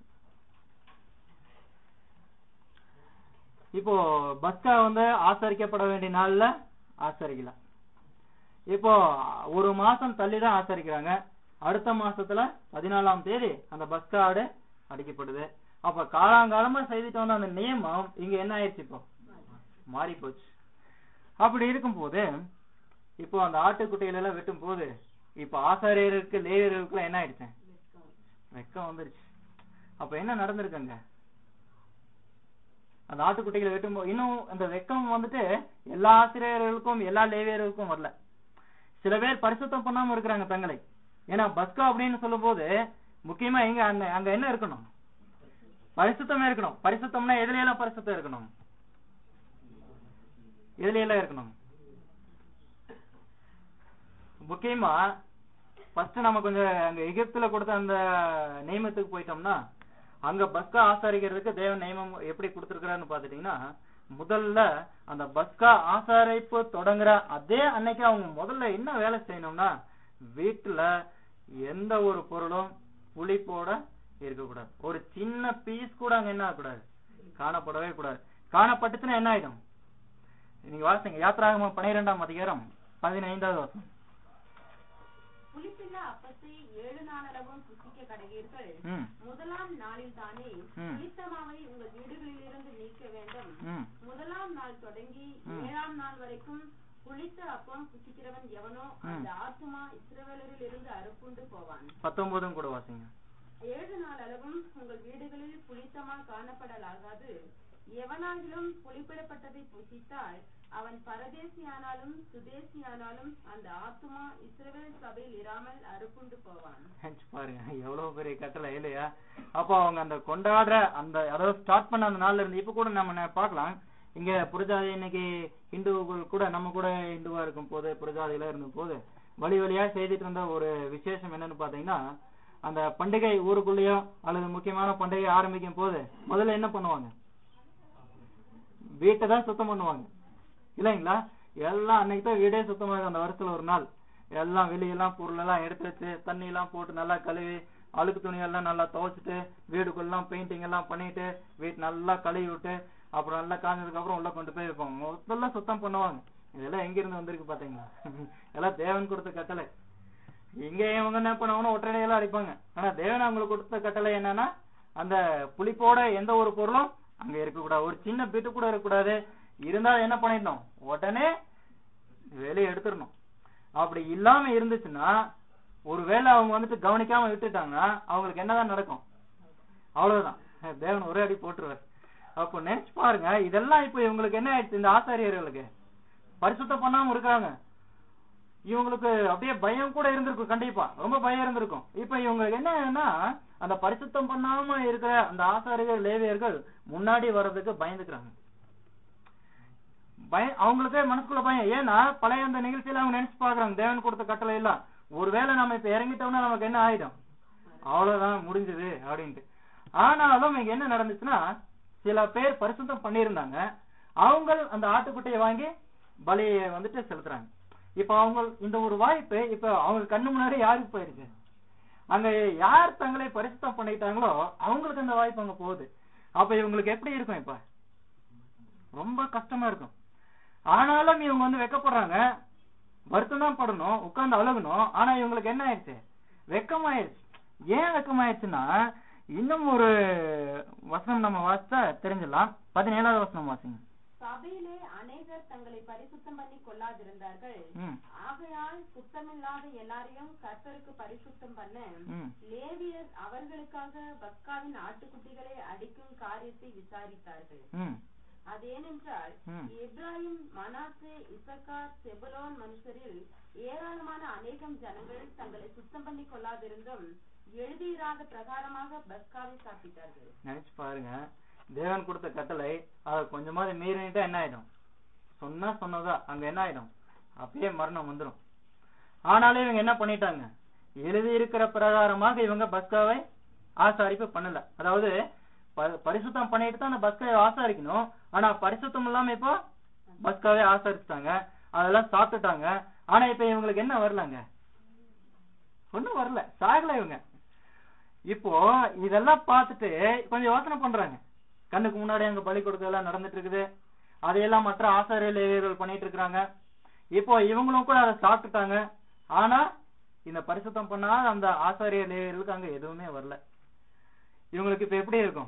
இப்போ பஸ்கா வந்து ஆசரிக்கப்பட வேண்டிய நாள்ல ஆசரிக்கல இப்போ ஒரு மாசம் தள்ளி தான் ஆசரிக்கிறாங்க அடுத்த மாசத்துல பதினாலாம் தேதி அந்த பஸ்கா ஆடு அடிக்கப்படுது அப்ப காலாங்காலமா செய்துட்டு வந்த அந்த நியமம் இங்க என்ன ஆயிடுச்சு இப்போ மாறி போச்சு அப்படி இருக்கும்போது இப்போ அந்த ஆட்டுக்குட்டிகள் எல்லாம் வெட்டும் போது இப்போ ஆசாரியருக்கு லேவியர்களுக்கு என்ன ஆயிடுச்சு வெக்கம் வந்துருச்சு அப்ப என்ன நடந்திருக்குங்க அந்த ஆட்டுக்குட்டிகளை வெட்டும் இன்னும் அந்த வெக்கம் வந்துட்டு எல்லா ஆசிரியர்களுக்கும் எல்லா லேவியர்களுக்கும் வரல சில பேர் பரிசுத்தம் பண்ணாம இருக்கிறாங்க தங்களை ஏன்னா பஸ்கா அப்படின்னு சொல்லும்போது முக்கியமா எங்க அங்க அங்க என்ன இருக்கணும் பரிசுத்தமே இருக்கணும் பரிசுத்தம்னா எதுல எல்லாம் பரிசுத்தம் இருக்கணும் எதுல எல்லாம் இருக்கணும் முக்கியமா ஃபர்ஸ்ட் நம்ம கொஞ்சம் அங்க எகிப்துல கொடுத்த அந்த நியமத்துக்கு போயிட்டோம்னா அங்க பஸ்கா ஆசாரிக்கிறதுக்கு தேவன் நியமம் எப்படி கொடுத்திருக்கிறான்னு பாத்துட்டீங்கன்னா முதல்ல அந்த பஸ்கா ஆசாரிப்பு தொடங்குற அதே அன்னைக்கு அவங்க முதல்ல என்ன வேலை செய்யணும்னா வீட்டுல எந்த ஒரு பொருளும் புளிப்போட இருக்கக்கூடாது ஒரு சின்ன பீஸ் கூட அங்க என்ன ஆகக்கூடாது காணப்படவே கூடாது காணப்பட்டுச்சுன்னா என்ன ஆயிடும் நீங்க வாசிங்க யாத்ராகமம் பனிரெண்டாம் அதிகாரம் பதினைந்தாவது வருஷம் புளிப்பில்லா அப்பத்தை ஏழு நாளளவும் புசிக்க கடவீர்கள் ம் முதலாம் நாளில் தானே ம். புளித்தமாவை உங்கள் வீடுகளிலிருந்து நீக்க வேண்டும் ம் முதலாம் நாள் தொடங்கி ம். ஏழாம் நாள் வரைக்கும் புளித்த அப்பம் புசிக்கிறவன் எவனோ அந்த ஆத்துமா இஸ்ரவேலரில் இருந்து அறுப்புண்டு போவான் பத்தொன்பதும் கூட வாசிங்க ஏழு நாள் அளவும் உங்கள் வீடுகளில் புளித்தமா காணப்படலாகாது எவனாகிலும் புளிப்பிடப்பட்டதை புசித்தால் அவன் பரதேசியானாலும் சுதேசியானாலும் அந்த ஆத்துமா இஸ்ரவேல் சபையில் இராமல் அறுப்புண்டு போவான் நினைச்சு பாருங்க எவ்வளவு பெரிய கட்டளை இல்லையா அப்போ அவங்க அந்த கொண்டாடுற அந்த அதாவது ஸ்டார்ட் பண்ண அந்த நாள்ல இருந்து இப்ப கூட நம்ம நே- பார்க்கலாம் இங்க புரஜாதி இன்னைக்கு இந்துக்கள் கூட நம்ம கூட இந்துவா இருக்கும் போது புரஜாதியில இருந்த போது வழி வழியா செய்துட்டு இருந்த ஒரு விசேஷம் என்னன்னு பாத்தீங்கன்னா அந்த பண்டிகை ஊருக்குள்ளேயோ அல்லது முக்கியமான பண்டிகை ஆரம்பிக்கும் போது முதல்ல என்ன பண்ணுவாங்க வீட்டை தான் சுத்தம் பண்ணுவாங்க இல்லைங்களா எல்லாம் அன்னைக்கு தான் வீடே சுத்தமாக அந்த வருஷத்துல ஒரு நாள் எல்லாம் வெளியெல்லாம் பொருள் எல்லாம் எடுத்து வச்சு தண்ணி எல்லாம் போட்டு நல்லா கழுவி அழுக்கு துணி எல்லாம் நல்லா துவைச்சிட்டு வீடுக்குள்ளலாம் பெயிண்டிங் எல்லாம் பண்ணிட்டு வீட்டு நல்லா கழுவி விட்டு அப்புறம் நல்லா காஞ்சதுக்கு அப்புறம் உள்ள கொண்டு போய் வைப்பாங்க முதல்ல சுத்தம் பண்ணுவாங்க இதெல்லாம் எங்க இருந்து வந்திருக்கு பாத்தீங்களா எல்லாம் தேவன் கொடுத்த கட்டளை இங்க இவங்க என்ன பண்ணுவாங்கன்னா ஒற்றடையெல்லாம் அடிப்பாங்க ஆனா தேவன் அவங்களுக்கு கொடுத்த கட்டளை என்னன்னா அந்த புளிப்போட எந்த ஒரு பொருளும் அங்க இருக்கக்கூடாது ஒரு சின்ன பிட்டு கூட இருக்கக்கூடாது இருந்தா என்ன பண்ணிடணும் உடனே வெளியே எடுத்துடணும் அப்படி இல்லாம இருந்துச்சுன்னா ஒருவேளை அவங்க வந்துட்டு கவனிக்காம விட்டுட்டாங்கன்னா அவங்களுக்கு என்னதான் நடக்கும் அவ்வளவுதான் தேவன் ஒரே அடி போட்டுருவார் அப்போ நினைச்சு பாருங்க இதெல்லாம் இப்ப இவங்களுக்கு என்ன ஆயிடுச்சு இந்த ஆசாரியர்களுக்கு பரிசுத்தம் பண்ணாம இருக்காங்க இவங்களுக்கு அப்படியே பயம் கூட இருந்திருக்கும் கண்டிப்பா ரொம்ப பயம் இருந்திருக்கும் இப்ப இவங்களுக்கு என்ன ஆகுதுன்னா அந்த பரிசுத்தம் பண்ணாம இருக்கிற அந்த ஆசாரியர்கள் லேவியர்கள் முன்னாடி வர்றதுக்கு பயந்துக்கிறாங்க பயம் அவங்களுக்கே மனசுக்குள்ள பயம் ஏன்னா பழைய அந்த நிகழ்ச்சியில அவங்க நினைச்சு பாக்குறாங்க தேவன் கொடுத்த கட்டளை எல்லாம் ஒருவேளை நம்ம இப்ப இறங்கிட்டோம்னா நமக்கு என்ன ஆயிடும் அவ்வளவுதான் முடிஞ்சது அப்படின்ட்டு ஆனாலும் இங்க என்ன நடந்துச்சுன்னா சில பேர் பரிசுத்தம் பண்ணியிருந்தாங்க அவங்க அந்த ஆட்டுக்குட்டியை வாங்கி பலியை வந்துட்டு செலுத்துறாங்க இப்ப அவங்க இந்த ஒரு வாய்ப்பு இப்ப அவங்க கண்ணு முன்னாடி யாருக்கு போயிருக்கு அங்க யார் தங்களை பரிசுத்தம் பண்ணிட்டாங்களோ அவங்களுக்கு அந்த வாய்ப்பு அங்க போகுது அப்ப இவங்களுக்கு எப்படி இருக்கும் இப்ப ரொம்ப கஷ்டமா இருக்கும் ஆனாலும் இவங்க வந்து வெக்கப்படுறாங்க வருத்தம் தான் படணும் உட்கார்ந்து அழுகணும் ஆனா இவங்களுக்கு என்ன ஆயிடுச்சு வெக்கமாயிருச்சு ஏன் வெக்கமாயிருச்சுன்னா இன்னும் ஒரு வசனம் நம்ம வாசிச்சா தெரிஞ்சிடலாம் பதினேழாவது வசனம் வாசிங்க சபையிலே அநேகர் தங்களை பரிசுத்தம் பண்ணி கொள்ளாதிருந்தார்கள் ம் ஆகையால் சுத்தமில்லாத எல்லாரையும் கர்த்தருக்கு பரிசுத்தம் பண்ண ம் லேவியர் அவர்களுக்காக பஸ்காவின் ஆட்டுக்குட்டிகளை அடிக்கும் காரியத்தை விசாரித்தார்கள் ம் அதேனென்றால் ம். எப்ராஹிம் மனாசே இசக்கார் செபுலோன் மனுஷரில் ஏராளமான அநேகம் ஜனங்கள் தங்களை சுத்தம் பண்ணி கொள்ளாதிருந்தும் எழுதியிராத பிரகாரமாக பஸ்காவை சாப்பிட்டார்கள் நினைச்சு பாருங்க தேவன் கொடுத்த கட்டளை அதை கொஞ்சமாவது மீறிட்டா என்ன ஆயிடும் சொன்னா சொன்னதா அங்க என்ன ஆயிடும் அப்பயே மரணம் வந்துடும் ஆனாலும் இவங்க என்ன பண்ணிட்டாங்க எழுதி இருக்கிற பிரகாரமாக இவங்க பஸ்காவை ஆசாரிப்பு பண்ணல அதாவது ப- பரிசுத்தம் பண்ணிட்டு தான் அந்த பஸ்காவை ஆசாரிக்கணும் ஆனா பரிசுத்தம் இல்லாம இப்போ பஸ்காவே ஆசாரிச்சிட்டாங்க அதெல்லாம் சாப்பிட்டுட்டாங்க ஆனா இப்ப இவங்களுக்கு என்ன வரலங்க ஒண்ணும் வரல சாகல இவங்க இப்போ இதெல்லாம் பார்த்துட்டு கொஞ்சம் யோசனை பண்றாங்க கண்ணுக்கு முன்னாடி அங்க பலி கொடுக்கறதெல்லாம் நடந்துட்டு இருக்குது அதையெல்லாம் மற்ற ஆசாரிய லேவியர்கள் பண்ணிட்டு இருக்காங்க இப்போ இவங்களும் கூட அதை சாப்பிட்டுட்டாங்க ஆனா இந்த பரிசுத்தம் பண்ணாத அந்த ஆசாரிய லேவியர்களுக்கு அங்க எதுவுமே வரல இவங்களுக்கு இப்ப எப்படி இருக்கும்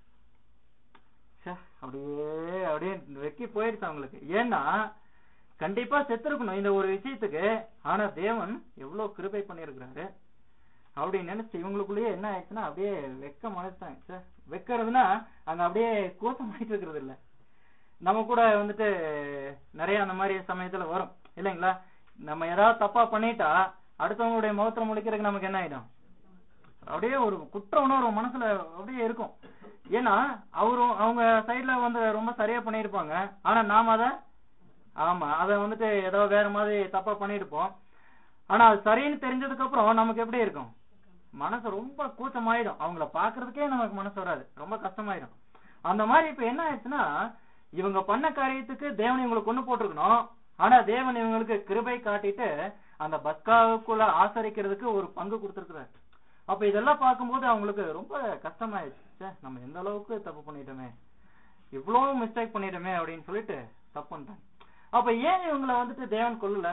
ச்சே, அப்படியே அப்படியே வெக்கி போயிடுச்சு அவங்களுக்கு ஏன்னா கண்டிப்பா செத்துருக்கணும் இந்த ஒரு விஷயத்துக்கு ஆனா தேவன் எவ்வளவு கிருபை பண்ணியிருக்கிறாரு அப்படி நினைச்சு இவங்களுக்குள்ளேயே என்ன ஆயிடுச்சுன்னா அப்படியே வெக்க மனசாங்க ச்சே, வெக்கறதுன்னா அங்க அப்படியே கூட்டம் ஆயிட்டு இருக்கிறது இல்ல நம்ம கூட வந்துட்டு நிறைய அந்த மாதிரி சமயத்துல வரும் இல்லைங்களா நம்ம ஏதாவது தப்பா பண்ணிட்டா அடுத்தவங்களுடைய முகத்துல முழிக்கிறதுக்கு நமக்கு என்ன ஆயிடும் அப்படியே ஒரு குற்ற உணர்வு மனசுல அப்படியே இருக்கும் ஏன்னா அவரும் அவங்க சைடுல வந்து ரொம்ப சரியா பண்ணியிருப்பாங்க ஆனா நாம அத ஆமா அத வந்துட்டு ஏதோ வேற மாதிரி தப்பா பண்ணிருப்போம் ஆனா அது சரின்னு தெரிஞ்சதுக்கு அப்புறம் நமக்கு எப்படி இருக்கும் மனசு ரொம்ப கூச்சமாயிடும் அவங்கள பாக்குறதுக்கே நமக்கு மனசு வராது ரொம்ப கஷ்டமாயிடும் அந்த மாதிரி இப்ப என்ன ஆயிடுச்சுன்னா இவங்க பண்ண காரியத்துக்கு தேவன் இவங்களுக்கு கொண்டு போட்டிருக்கணும் ஆனா தேவன் இவங்களுக்கு கிருபை காட்டிட்டு அந்த பஸ்காவுக்குள்ள ஆசரிக்கிறதுக்கு ஒரு பங்கு கொடுத்திருக்கிறாரு அப்ப இதெல்லாம் பார்க்கும்போது அவங்களுக்கு ரொம்ப கஷ்டமாயிடுச்சு ச்சே, நம்ம எந்த அளவுக்கு தப்பு பண்ணிட்டோமே இவ்வளவு மிஸ்டேக் பண்ணிட்டோமே அப்படின்னு சொல்லிட்டு தப்பு பண்ணிட்டாங்க அப்ப ஏன் இவங்கள வந்துட்டு தேவன் கொல்லல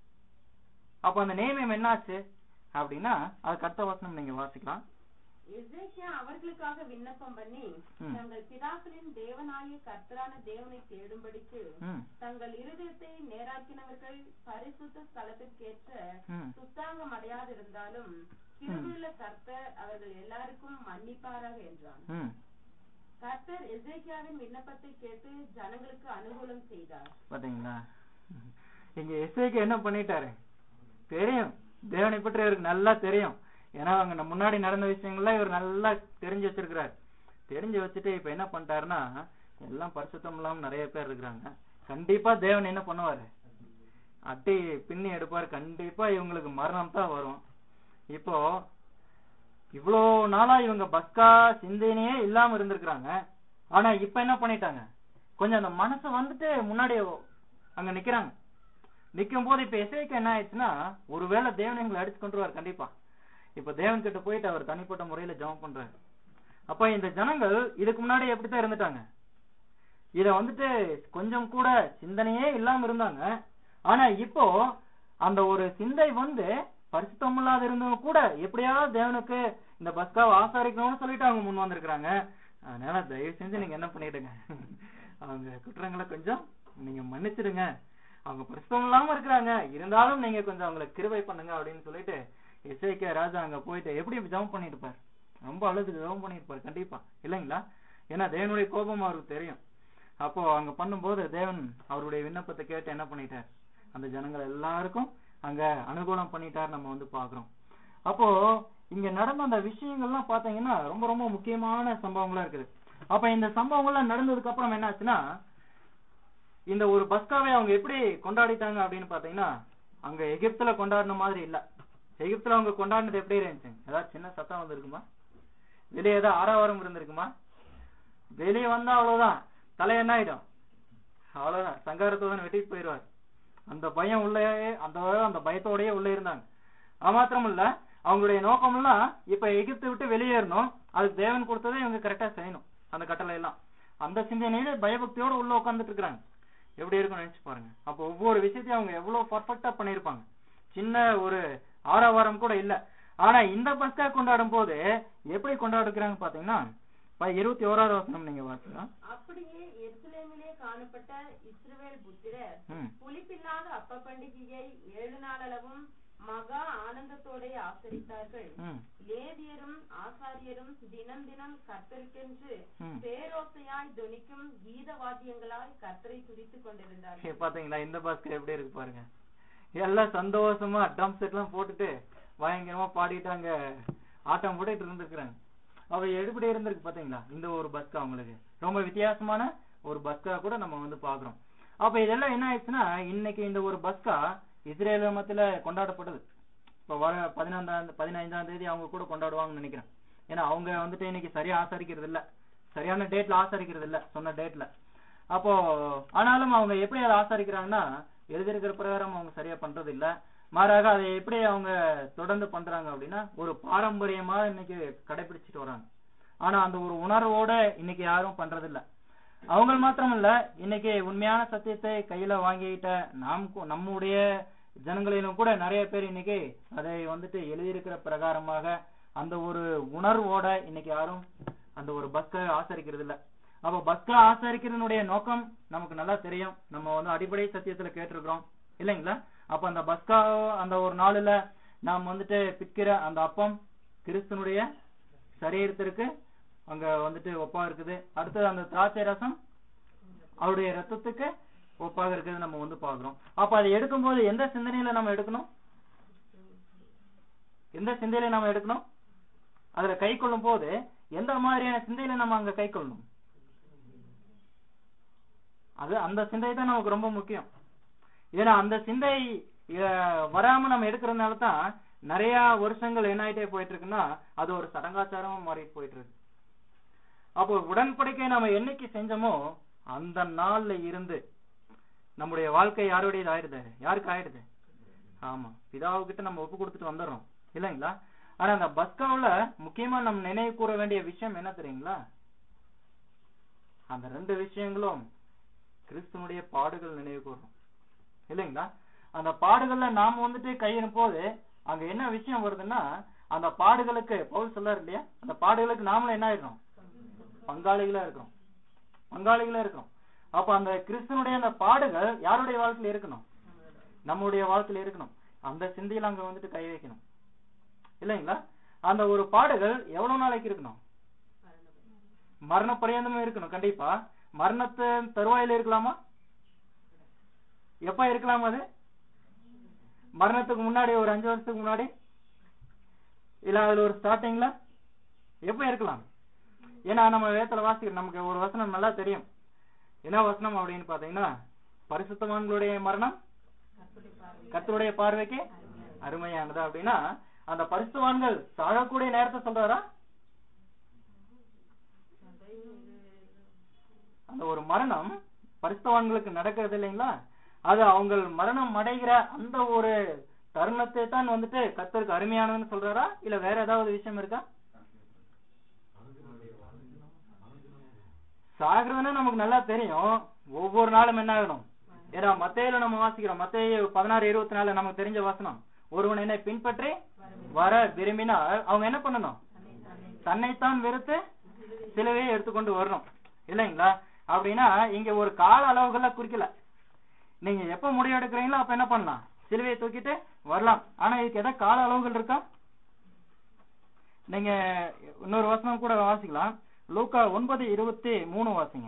அப்ப அந்த நியமம் என்னாச்சு அப்படின்னா அதுக்கு அடுத்த வசனம் நீங்க வாசிக்கலாம் எசேக்கியா அவர்களுக்காக விண்ணப்பம் பண்ணி ம். தங்கள் பிதாக்களின் தேவனாகிய கர்த்தரான தேவனை தேடும்படிக்கு ம் தங்கள் இருதயத்தை நேராக்கினவர்கள் பரிசுத்த ஸ்தலத்திற்கேற்ற ம் சுத்தாங்கம் அடையாதிருந்தாலும் கிருபையுள்ள கர்த்தர் அவர்கள் எல்லாருக்கும் மன்னிப்பாராக என்றான் ம் கர்த்தர் எசேக்கியாவின் விண்ணப்பத்தை கேட்டு ஜனங்களுக்கு அனுகூலம் செய்தார் பாத்தீங்களா இங்க எஸ்ஐக்கு என்ன பண்ணிட்டாரு தெரியும் தேவனை பற்றி இவருக்கு நல்லா தெரியும் ஏன்னா அவங்க நம்ம முன்னாடி நடந்த விஷயங்கள்லாம் இவர் நல்லா தெரிஞ்சு வச்சிருக்கிறாரு தெரிஞ்சு வச்சுட்டு இப்ப என்ன பண்ணிட்டாருன்னா எல்லாம் பரிசுத்தம் இல்லாம நிறைய பேர் இருக்கிறாங்க கண்டிப்பா தேவன் என்ன பண்ணுவாரு அட்டி பின்னி எடுப்பாரு கண்டிப்பா இவங்களுக்கு மரணம் தான் வரும் இப்போ இவ்வளோ நாளா இவங்க பஸ்கா சிந்தனையே இல்லாம இருந்திருக்கிறாங்க ஆனா இப்ப என்ன பண்ணிட்டாங்க கொஞ்சம் அந்த மனசு வந்துட்டு முன்னாடி அங்க நிக்கிறாங்க நிக்கும் போது இப்ப எஸ்ஐக்கு என்ன ஆயிடுச்சுன்னா ஒருவேளை தேவன் எங்களை அடிச்சு கொண்டுருவார் கண்டிப்பா இப்ப தேவன் கிட்ட போயிட்டு அவர் தனிப்பட்ட முறையில ஜெபம் பண்றாரு அப்ப இந்த ஜனங்கள் இதுக்கு முன்னாடி எப்படித்தான் இருந்துட்டாங்க இத வந்துட்டு கொஞ்சம் கூட சிந்தனையே இல்லாம இருந்தாங்க ஆனா இப்போ அந்த ஒரு சிந்தை வந்து பரிசுத்தம் இல்லாத இருந்தவங்க கூட எப்படியாவது தேவனுக்கு இந்த பஸ்காவை ஆசாரிக்கணும்னு சொல்லிட்டு அவங்க முன் வந்திருக்கிறாங்க அதனால தயவு செஞ்சு நீங்க என்ன பண்ணிடுங்க அவங்க குற்றங்களை கொஞ்சம் நீங்க மன்னிச்சிடுங்க அவங்க பரிசுத்தம் இல்லாம இருக்கிறாங்க இருந்தாலும் நீங்க கொஞ்சம் அவங்களை கிருபை பண்ணுங்க அப்படின்னு சொல்லிட்டு எஸ்ஐகே ராஜா அங்க போயிட்டு எப்படி ஜெபம் பண்ணிருப்பார் ரொம்ப அழுது ஜெபம் பண்ணிருப்பார் கண்டிப்பா இல்லைங்களா ஏன்னா தேவனுடைய கோபம் அவருக்கு தெரியும் அப்போ அங்க பண்ணும்போது தேவன் அவருடைய விண்ணப்பத்தை கேட்டு என்ன பண்ணிட்டார் அந்த ஜனங்கள் எல்லாருக்கும் அங்க அனுகூலம் பண்ணிட்டார் நம்ம வந்து பாக்குறோம் அப்போ இங்க நடந்த அந்த விஷயங்கள்லாம் பாத்தீங்கன்னா ரொம்ப ரொம்ப முக்கியமான சம்பவங்களா இருக்குது அப்ப இந்த சம்பவங்கள்லாம் நடந்ததுக்கு அப்புறம் என்ன ஆச்சுன்னா இந்த ஒரு பஸ்காவை அவங்க எப்படி கொண்டாடிட்டாங்க அப்படின்னு பாத்தீங்கன்னா அங்க எகிப்துல கொண்டாடின மாதிரி இல்ல எகிப்துல அவங்க கொண்டாடினது எப்படி இருந்துச்சு ஏதாவது சின்ன சத்தம் வந்திருக்குமா வெளியே ஏதாவது ஆரவாரம் இருந்திருக்குமா வெளியே வந்தா அவ்வளவுதான் தலை என்ன ஆயிடும் அவ்வளவுதான் சங்காரத்தோட வெட்டிட்டு போயிடுவார் அந்த பயம் உள்ளே அந்த அந்த பயத்தோடயே உள்ள இருந்தாங்க அது மாத்திரம் இல்ல அவங்களுடைய நோக்கம் எல்லாம் இப்ப எகிப்தை விட்டு வெளியேறணும் அதுக்கு தேவன் கொடுத்ததை இவங்க கரெக்டா செய்யணும் அந்த கட்டளை எல்லாம் அந்த சிந்தனையில பயபக்தியோட உள்ள உட்கார்ந்துட்டு இருக்காங்க எப்படி இருக்கும்னு நினைச்சு பாருங்க அப்ப ஒவ்வொரு விஷயத்தையும் அவங்க எவ்வளவு பர்ஃபெக்டா பண்ணிருப்பாங்க சின்ன ஒரு ஆரவாரம் கூட இல்ல ஆனா இந்த பஸ்கா கொண்டாடும் போது எப்படி கொண்டாடுக்கிறாங்க பாத்தீங்கன்னா ப- இருபத்தி ஓராவது வசனம் நீங்க வாசிக்கலாம் அப்படியே எருசலேமிலே காணப்பட்ட இஸ்ரவேல் புத்திரர் ம் புளிப்பில்லாத அப்ப பண்டிகையை ஏழு நாளளவும் மகா ஆனந்தத்தோட ஆசரித்தார்கள் ம் லேவியரும் ஆசாரியரும் தினம் தினம் கர்த்தருக்கென்று ம் பேரோசையாய் தொனிக்கும் கீத வாத்தியங்களாய் கர்த்தரை துதித்துக் கொண்டிருந்தார்கள் இங்க பாத்தீங்களா இந்த பாஸ்கர் எப்படி இருக்கு பாருங்க எல்லாம் சந்தோஷமா ட்ரம் செட் எல்லாம் போட்டுட்டு பயங்கரமா பாடிட்டு அங்க ஆட்டம் போட்டுட்டு இருந்திருக்கிறாங்க அவ எப்படி இருந்திருக்கு பாத்தீங்களா இந்த ஒரு பஸ்கா அவங்களுக்கு ரொம்ப வித்தியாசமான ஒரு பஸ்கா கூட நம்ம வந்து பாக்குறோம் அப்ப இதெல்லாம் என்ன ஆயிடுச்சுன்னா இன்னைக்கு இந்த ஒரு பஸ்கா இஸ்ரேல் மத்தியில கொண்டாடப்படுது இப்ப வர பதினாந்தாம் பதினைந்தாம் தேதி அவங்க கூட கொண்டாடுவாங்கன்னு நினைக்கிறேன் ஏன்னா அவங்க வந்துட்டு இன்னைக்கு சரியா ஆசரிக்கிறது இல்ல சரியான டேட்ல ஆசரிக்கிறது இல்ல சொன்ன டேட்ல அப்போ ஆனாலும் அவங்க எப்படி அதை ஆசரிக்கிறாங்கன்னா எழுதியிருக்கிற பிரகாரம் அவங்க சரியா பண்றது இல்ல மாறாக அதை எப்படி அவங்க தொடர்ந்து பண்றாங்க அப்படின்னா ஒரு பாரம்பரியமா இன்னைக்கு கடைபிடிச்சிட்டு வராங்க ஆனா அந்த ஒரு உணர்வோட இன்னைக்கு யாரும் பண்றது இல்ல அவங்க மாத்திரமல்ல இன்னைக்கு உண்மையான சத்தியத்தை கையில வாங்கிட்ட நாம் கு- நம்முடைய ஜனங்களிலும் கூட நிறைய பேர் இன்னைக்கு அதை வந்துட்டு எழுதியிருக்கிற பிரகாரமாக அந்த ஒரு உணர்வோட இன்னைக்கு யாரும் அந்த ஒரு பஸ்கை ஆசரிக்கிறது இல்ல அப்ப பஸ்கா ஆசரிக்கிறதுனுடைய நோக்கம் நமக்கு நல்லா தெரியும் நம்ம வந்து அடிப்படை சத்தியத்துல கேட்டிருக்கிறோம் இல்லைங்களா அப்ப அந்த பஸ்கா அந்த ஒரு நாளுல நாம் வந்துட்டு பிற்கிற அந்த அப்பம் கிறிஸ்தனுடைய சரீரத்திற்கு அங்க வந்துட்டு ஒப்பா இருக்குது அடுத்தது அந்த திராட்சை ரசம் அவருடைய ரத்தத்துக்கு ஒப்பாக இருக்கிறது நம்ம வந்து பாக்குறோம் அப்ப அதை எடுக்கும்போது எந்த சிந்தனையில நம்ம எடுக்கணும் எந்த சிந்தையில நம்ம எடுக்கணும் அதுல கை கொள்ளும் போது எந்த மாதிரியான சிந்தையில நம்ம அங்க கை கொள்ளணும் அது அந்த சிந்தை தான் நமக்கு ரொம்ப முக்கியம் ஏன்னா அந்த சிந்தை அஹ், வராம நம்ம எடுக்கிறதுனால தான் நிறைய வருஷங்கள் என்ன ஆயிட்டே போயிட்டு இருக்குன்னா அது ஒரு சடங்காச்சாரமா மாறிட்டு போயிட்டு இருக்கு அப்போ உடன்படிக்கை நம்ம என்னைக்கு செஞ்சோமோ அந்த நாள்ல இருந்து நம்முடைய வாழ்க்கை யாருடையது ஆயிடுது யாருக்கு ஆயிடுது ஆமா பிதாவுக்கிட்ட நம்ம ஒப்பு கொடுத்துட்டு வந்துடுறோம் இல்லைங்களா ஆனா அந்த பஸ்காவுல முக்கியமா நம்ம நினைவு கூற வேண்டிய விஷயம் என்ன தெரியுங்களா அந்த ரெண்டு விஷயங்களும் கிறிஸ்துவனுடைய பாடுகள் நினைவு கூறுறோம் இல்லைங்களா அந்த பாடுகள்ல நாம வந்துட்டு கையிடும் போது அங்க என்ன விஷயம் வருதுன்னா அந்த பாடுகளுக்கு பவுல் சொல்லார் இல்லையா அந்த பாடுகளுக்கு நாமளும் என்ன ஆயிடுறோம் பங்காளிகளா இருக்கிறோம் பங்காளிகளா இருக்கிறோம் அப்ப அந்த கிறிஸ்துவனுடைய அந்த பாடுகள் யாருடைய வாழ்க்கையில இருக்கணும் நம்முடைய வாழ்க்கையில இருக்கணும் அந்த சிந்தையில அங்க வந்துட்டு கை வைக்கணும் இல்லைங்களா அந்த ஒரு பாடுகள் எவ்வளவு நாளைக்கு இருக்கணும் மரண பரியந்தமும் இருக்கணும் கண்டிப்பா மரணத்து தருவாயில இருக்கலாமா எப்ப இருக்கலாம் அது மரணத்துக்கு முன்னாடி ஒரு அஞ்சு வருஷத்துக்கு முன்னாடி இல்ல அதுல ஒரு ஸ்டார்டிங்ல எப்ப இருக்கலாம் ஏன்னா நம்ம வேதத்துல வாசிக்கிறோம் நமக்கு ஒரு வசனம் நல்லா தெரியும் என்ன வசனம் அப்படின்னு பாத்தீங்கன்னா பரிசுத்தவான்களுடைய மரணம் கர்த்தருடைய பார்வைக்கு அருமையானது அப்படின்னா அந்த பரிசுத்தவான்கள் சாகக்கூடிய நேரத்தை சொல்றாரா அந்த ஒரு மரணம் பரிசுத்தவான்களுக்கு நடக்கிறது இல்லைங்களா அது அவங்க மரணம் அடைகிற அந்த ஒரு தருணத்தை தான் வந்துட்டு கர்த்தருக்கு அருமையானதுன்னு சொல்றாரா இல்ல வேற ஏதாவது விஷயம் இருக்கா சாகிறதுன்னா நமக்கு நல்லா தெரியும் ஒவ்வொரு நாளும் என்ன ஆகணும் ஏன்னா மத்தையில நம்ம வாசிக்கிறோம் மத்தைய பதினாறு இருபத்தி நாலு நமக்கு தெரிஞ்ச வசனம் ஒருவன் என்னை பின்பற்றி வர விரும்பினால் அவங்க என்ன பண்ணணும் தன்னைத்தான் வெறுத்து சிலுவையை எடுத்துக்கொண்டு வரணும் இல்லைங்களா அப்படின்னா இங்க ஒரு கால அளவுகள குறிக்கல நீங்க எப்ப முடிவெடுக்கிறீங்களோ அப்ப என்ன பண்ணலாம் சிலுவையை தூக்கிட்டு வரலாம் ஆனா இதுக்கு எதாவது கால அளவுகள் இருக்கா நீங்க இன்னொரு வசனம் கூட வாசிக்கலாம் லூக்கா ஒன்பது இருபத்தி மூணு வாசிங்க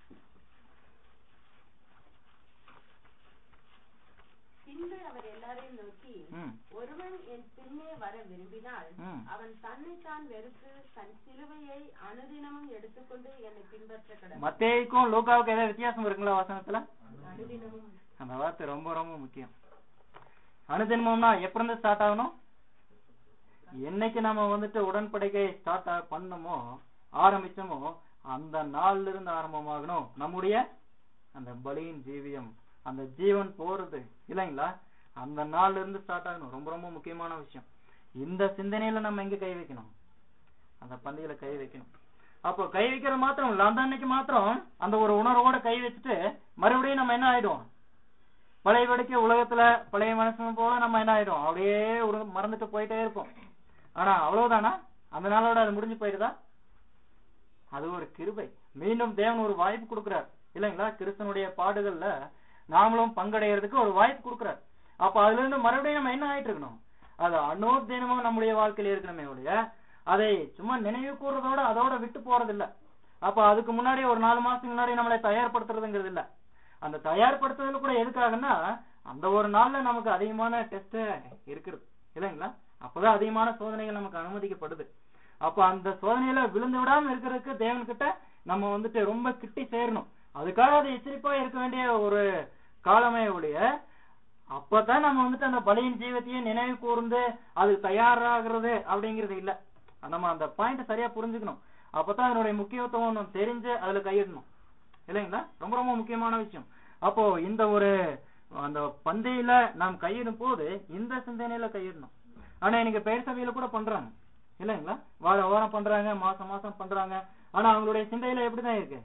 பின்பு அவர் எல்லாரையும் நோக்கி ம் ஒருவன் என் பின்னே வர விரும்பினால் ம். அவன் தன்னைத்தான் வெறுத்து தன் சிலுவையை அனுதினமும் எடுத்துக்கொண்டு என்னை பின்பற்ற கடவுள் மத்தேய்க்கும் லூக்காவுக்கும் ஏதாவது வித்தியாசம் இருக்குங்களா வசனத்துல அனுதினமும் அந்த வார்த்தை ரொம்ப ரொம்ப முக்கியம் அனுதினமும்னா எப்ப இருந்து ஸ்டார்ட் ஆகணும் என்னைக்கு நம்ம வந்துட்டு உடன்படிக்கை ஸ்டார்ட் பண்ணமோ ஆரம்பிச்சோமோ அந்த நாள்ல இருந்து ஆரம்பமாகணும் நம்முடைய அந்த பலியின் ஜீவியம் அந்த ஜீவன் போறது இல்லைங்களா அந்த நாள்ல இருந்து ஸ்டார்ட் ஆகணும் ரொம்ப ரொம்ப முக்கியமான விஷயம் இந்த சிந்தனையில நம்ம எங்க கை வைக்கணும் அந்த பந்தியில கை வைக்கணும் அப்போ கை வைக்கிற மாத்திரம் இல்ல அந்த அன்னைக்கு மாத்திரம் அந்த ஒரு உணர்வோட கை வச்சுட்டு மறுபடியும் நம்ம என்ன ஆயிடுவோம் பழைய படிக்க உலகத்துல பழைய மனுஷன் போல நம்ம என்ன ஆயிடும் அப்படியே ஒரு மறந்துட்டு போயிட்டே இருப்போம் ஆனா அவ்வளவுதானா அந்த நாளோட அது முடிஞ்சு போயிடுதா அது ஒரு கிருபை மீண்டும் தேவன் ஒரு வாய்ப்பு கொடுக்கிறார் இல்லைங்களா கிறிஸ்தனுடைய பாடுகள்ல நாமளும் பங்கடைகிறதுக்கு ஒரு வாய்ப்பு கொடுக்கிறார் அப்ப அதுல இருந்து மறுபடியும் நம்ம என்ன ஆயிட்டு இருக்கணும் அது அனுதினமும் நம்முடைய வாழ்க்கையில இருக்கணுமே ஒழிய அதை சும்மா நினைவு கூறுறதோட அதோட விட்டு போறது இல்ல அப்ப அதுக்கு முன்னாடி ஒரு நாலு மாசத்துக்கு முன்னாடி நம்மளை தயார்படுத்துறதுங்கிறது இல்ல அந்த தயார்படுத்துறதுல கூட எதுக்காகன்னா அந்த ஒரு நாள்ல நமக்கு அதிகமான டெஸ்ட் இருக்குது இல்லைங்களா அப்பதான் அதிகமான சோதனைகள் நமக்கு அனுமதிக்கப்படுது அப்ப அந்த சோதனையில விழுந்து விடாம இருக்கிறதுக்கு தேவன் கிட்ட நம்ம வந்துட்டு ரொம்ப கிட்டி சேரணும் அதுக்காக அது எச்சரிப்பா இருக்க வேண்டிய ஒரு காலமே ஒழிய அப்பதான் நம்ம வந்துட்டு அந்த பலியின் ஜீவத்தையும் நினைவு கூர்ந்து அது தயாராகிறது அப்படிங்கிறது இல்ல நம்ம அந்த பாயிண்ட் சரியா புரிஞ்சுக்கணும் அப்பதான் அதனுடைய முக்கியத்துவம் நம்ம தெரிஞ்சு அதுல கையிடணும் இல்லைங்களா ரொம்ப ரொம்ப முக்கியமான விஷயம் அப்போ இந்த ஒரு அந்த பந்தையில நாம் கையிடும் போது இந்த சிந்தனையில கையிடணும் ஆனா இன்னைக்கு பெயர் சபையில கூட பண்றாங்க இல்லைங்களா வார வாரம் பண்றாங்க மாசம் மாசம் பண்றாங்க ஆனா அவங்களுடைய சிந்தையில எப்படிதான் இருக்கு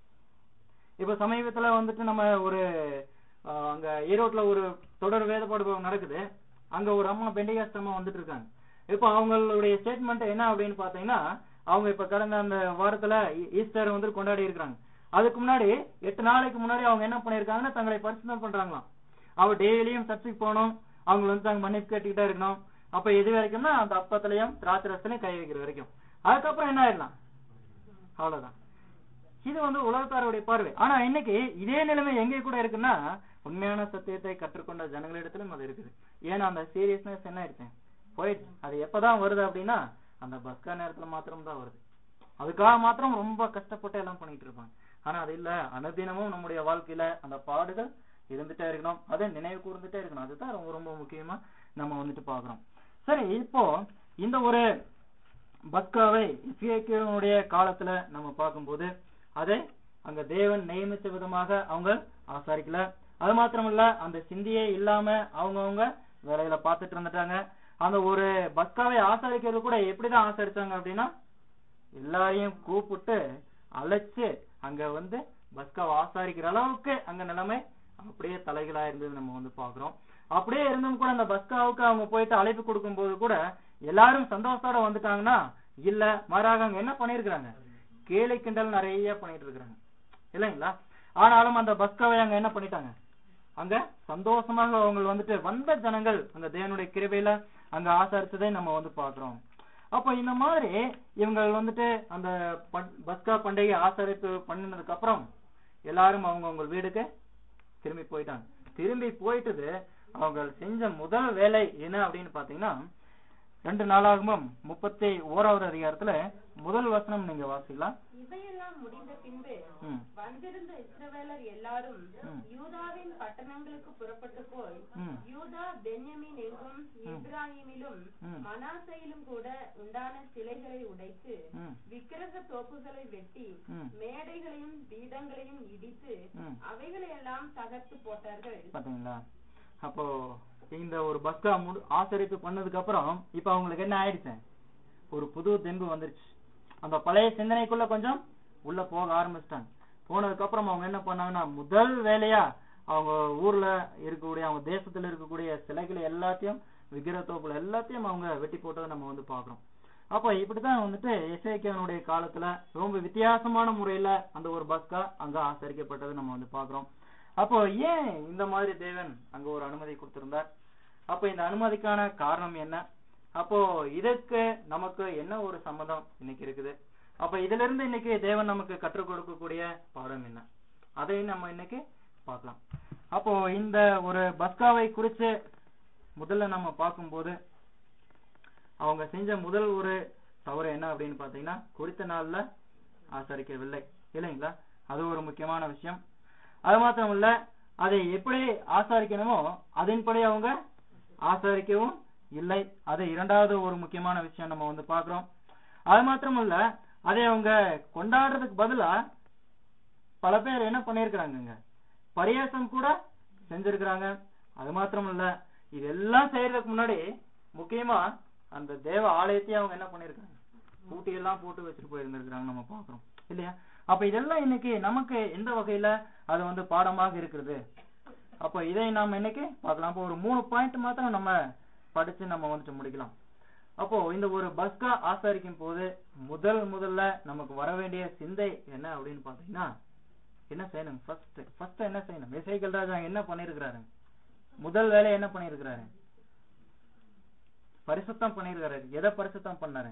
இப்ப சமீபத்துல வந்துட்டு நம்ம ஒரு ஆஹ், அங்க ஈரோட்ல ஒரு தொடர் வேதப்பாடு நடக்குது அங்க ஒரு அம்மா பெண்டிகாஸ்ட் அம்மா வந்துட்டு இருக்காங்க இப்ப அவங்களுடைய ஸ்டேட்மெண்ட் என்ன அப்படின்னு பாத்தீங்கன்னா அவங்க இப்ப கடந்த அந்த வாரத்துல ஈ- ஈஸ்டர் வந்து கொண்டாடி இருக்காங்க அதுக்கு முன்னாடி எட்டு நாளைக்கு முன்னாடி அவங்க என்ன பண்ணிருக்காங்கன்னா தங்களை பரிசுத்தம் பண்றாங்களாம் அவ டெய்லியும் சர்ச்சுக்கு போகணும் அவங்க வந்து தாங்க மன்னிப்பு கேட்டுக்கிட்டே இருக்கணும் அப்ப எது வரைக்கும்னா அந்த அப்பத்திலையும் திராட்சரசலையும் கை வைக்கிற வரைக்கும் அதுக்கப்புறம் என்ன ஆயிடலாம் அவ்வளவுதான் இது வந்து உலகத்தாருடைய பார்வை ஆனா இன்னைக்கு இதே நிலைமை எங்க கூட இருக்குன்னா உண்மையான சத்தியத்தை கற்றுக்கொண்ட ஜனங்களிடத்திலும் அது இருக்குது ஏன்னா அந்த சீரியஸ்னஸ் என்ன ஆயிடுச்சு போயிடுச்சு அது எப்பதான் வருது அப்படின்னா அந்த பஸ்கா நேரத்துல மாத்திரம் தான் வருது அதுக்காக மாத்திரம் ரொம்ப கஷ்டப்பட்டு எல்லாம் பண்ணிட்டு இருப்பாங்க ஆனா அது இல்ல அனுதினமும் நம்முடைய வாழ்க்கையில அந்த பாடுகள் இருந்துட்டே இருக்கணும் அதை நினைவு கூர்ந்துட்டே இருக்கணும் அதுதான் ரொம்ப ரொம்ப முக்கியமா நம்ம வந்துட்டு பாக்குறோம் சரி இப்போ இந்த ஒரு பஸ்காவை இஸ்ரேலுடைய காலத்துல நம்ம பார்க்கும்போது அதை அங்க தேவன் நியமிச்ச விதமாக அவங்க ஆசாரிக்கல அது மாத்திரமல்ல அந்த சிந்தியே இல்லாம அவங்கவங்க வேலையில பார்த்துட்டு இருந்துட்டாங்க அந்த ஒரு பஸ்காவை ஆசாரிக்கிறது கூட எப்படிதான் ஆசரிச்சாங்க அப்படின்னா எல்லாரையும் கூப்பிட்டு அழைச்சு அங்க வந்து பஸ்காவை ஆசாரிக்கிற அளவுக்கு அங்க நிலைமை அப்படியே தலைகளா இருந்தது நம்ம வந்து பாக்குறோம் அப்படியே இருந்தும் கூட அந்த பஸ்காவுக்கு அவங்க போயிட்டு அழைப்பு கொடுக்கும்போது கூட எல்லாரும் சந்தோஷத்தோட வந்துட்டாங்கன்னா இல்ல மாறாக அங்க என்ன பண்ணிருக்கிறாங்க கேலி கிண்டல் நிறைய பண்ணிட்டு இருக்காங்க இல்லைங்களா ஆனாலும் அந்த பஸ்காவை அங்க என்ன பண்ணிட்டாங்க அங்க சந்தோஷமாக அவங்க வந்துட்டு வந்த ஜனங்கள் அங்க தேவனுடைய கிருபையில அங்க ஆசாரிச்சதை நம்ம வந்து பாக்குறோம் அப்ப இந்த மாதிரி இவங்க வந்துட்டு அந்த பண்- பஸ்கா பண்டிகை ஆசரிப்பு பண்ணினதுக்கு அப்புறம் எல்லாரும் அவங்க அவங்க வீடுக்கு திரும்பி போயிட்டாங்க திரும்பி போயிட்டது அவங்க செஞ்ச முதல் வேலை என்ன அப்படின்னு பாத்தீங்கன்னா ரெண்டு நாளாகமும் முப்பத்தி ஓராவது அதிகாரத்துல முதல் வசனம் நீங்க வாசிக்கலாம் இவையெல்லாம் முடிந்த பின்பு ம், வந்திருந்த இஸ்ரவேலர் எல்லாரும் ம். யூதாவின் பட்டணங்களுக்கு புறப்பட்டு போய் ம், யூதா பென்யமீன் எங்கும் இப்ராஹிமிலும் ம். மனாசையிலும் கூட உண்டான சிலைகளை உடைத்து ம், விக்கிரக தோப்புகளை வெட்டி ம். மேடைகளையும் பீடங்களையும் இடித்து ம். அவைகளை எல்லாம் தகர்த்து போட்டார்கள் பாத்தீங்களா அப்போ இந்த ஒரு பஸ்கா முடி ஆசரிப்பு பண்ணதுக்கு அப்புறம் இப்ப அவங்களுக்கு என்ன ஆயிடுச்சு ஒரு புது தெம்பு வந்துருச்சு அந்த பழைய சிந்தனைக்குள்ள கொஞ்சம் உள்ள போக ஆரம்பிச்சிட்டாங்க போனதுக்கு அப்புறம் அவங்க என்ன பண்ணாங்கன்னா முதல் வேலையா அவங்க ஊர்ல இருக்கக்கூடிய அவங்க தேசத்துல இருக்கக்கூடிய சிலைகளை எல்லாத்தையும் விக்கிரத்தோப்புல எல்லாத்தையும் அவங்க வெட்டி போட்டதை நம்ம வந்து பாக்குறோம் அப்ப இப்படிதான் வந்துட்டு எஸ்ஐகேனுடைய காலத்துல ரொம்ப வித்தியாசமான முறையில அந்த ஒரு பஸ்கா அங்க ஆசரிக்கப்பட்டதை நம்ம வந்து பாக்குறோம் அப்போ ஏன் இந்த மாதிரி தேவன் அங்க ஒரு அனுமதி கொடுத்திருந்தார் அப்ப இந்த அனுமதிக்கான காரணம் என்ன அப்போ இதற்கு நமக்கு என்ன ஒரு சம்மதம் இன்னைக்கு இருக்குது அப்ப இதுல இருந்து இன்னைக்கு தேவன் நமக்கு கற்றுக் கொடுக்கக்கூடிய பாடம் என்ன அதையும் நம்ம இன்னைக்கு பார்க்கலாம் அப்போ இந்த ஒரு பஸ்காவை குறித்து முதல்ல நம்ம பார்க்கும்போது அவங்க செஞ்ச முதல் ஒரு தவறு என்ன அப்படின்னு பாத்தீங்கன்னா குறித்த நாள்ல ஆசரிக்கவில்லை இல்லைங்களா அது ஒரு முக்கியமான விஷயம் அது மாத்திரம் இல்ல அதை எப்படி ஆசாரிக்கணுமோ அதன்படி அவங்க ஆசாரிக்கவும் இல்லை அது இரண்டாவது ஒரு முக்கியமான விஷயம் நம்ம வந்து பாக்குறோம் அது மாத்திரம் இல்ல அதை அவங்க கொண்டாடுறதுக்கு பதிலா பல பேர் என்ன பண்ணிருக்கிறாங்கங்க பரியாசம் கூட செஞ்சிருக்கிறாங்க அது மாத்திரம் இல்ல இதெல்லாம் செய்யறதுக்கு முன்னாடி முக்கியமா அந்த தேவ ஆலயத்தையே அவங்க என்ன பண்ணிருக்காங்க பூட்டி எல்லாம் போட்டு வச்சுட்டு போயிருந்திருக்கிறாங்க நம்ம பாக்குறோம் இல்லையா அப்ப இதெல்லாம் இன்னைக்கு நமக்கு எந்த வகையில அது வந்து பாடமாக இருக்கிறது அப்ப இதை நாம இன்னைக்கு பார்க்கலாம் அப்ப ஒரு மூணு பாயிண்ட் மாத்திரம் நம்ம படிச்சு நம்ம வந்துட்டு முடிக்கலாம் அப்போ இந்த ஒரு பஸ்கா ஆசாரிக்கும் போது முதல் முதல்ல நமக்கு வர வேண்டிய சிந்தை என்ன அப்படின்னு பாத்தீங்கன்னா என்ன செய்யணும் ஃபர்ஸ்ட் ஃபர்ஸ்ட் என்ன செய்யணும் இசைகள் ராஜா என்ன பண்ணிருக்கிறாரு முதல் வேலை என்ன பண்ணிருக்கிறாரு பரிசுத்தம் பண்ணிருக்காரு எதை பரிசுத்தம் பண்ணாரு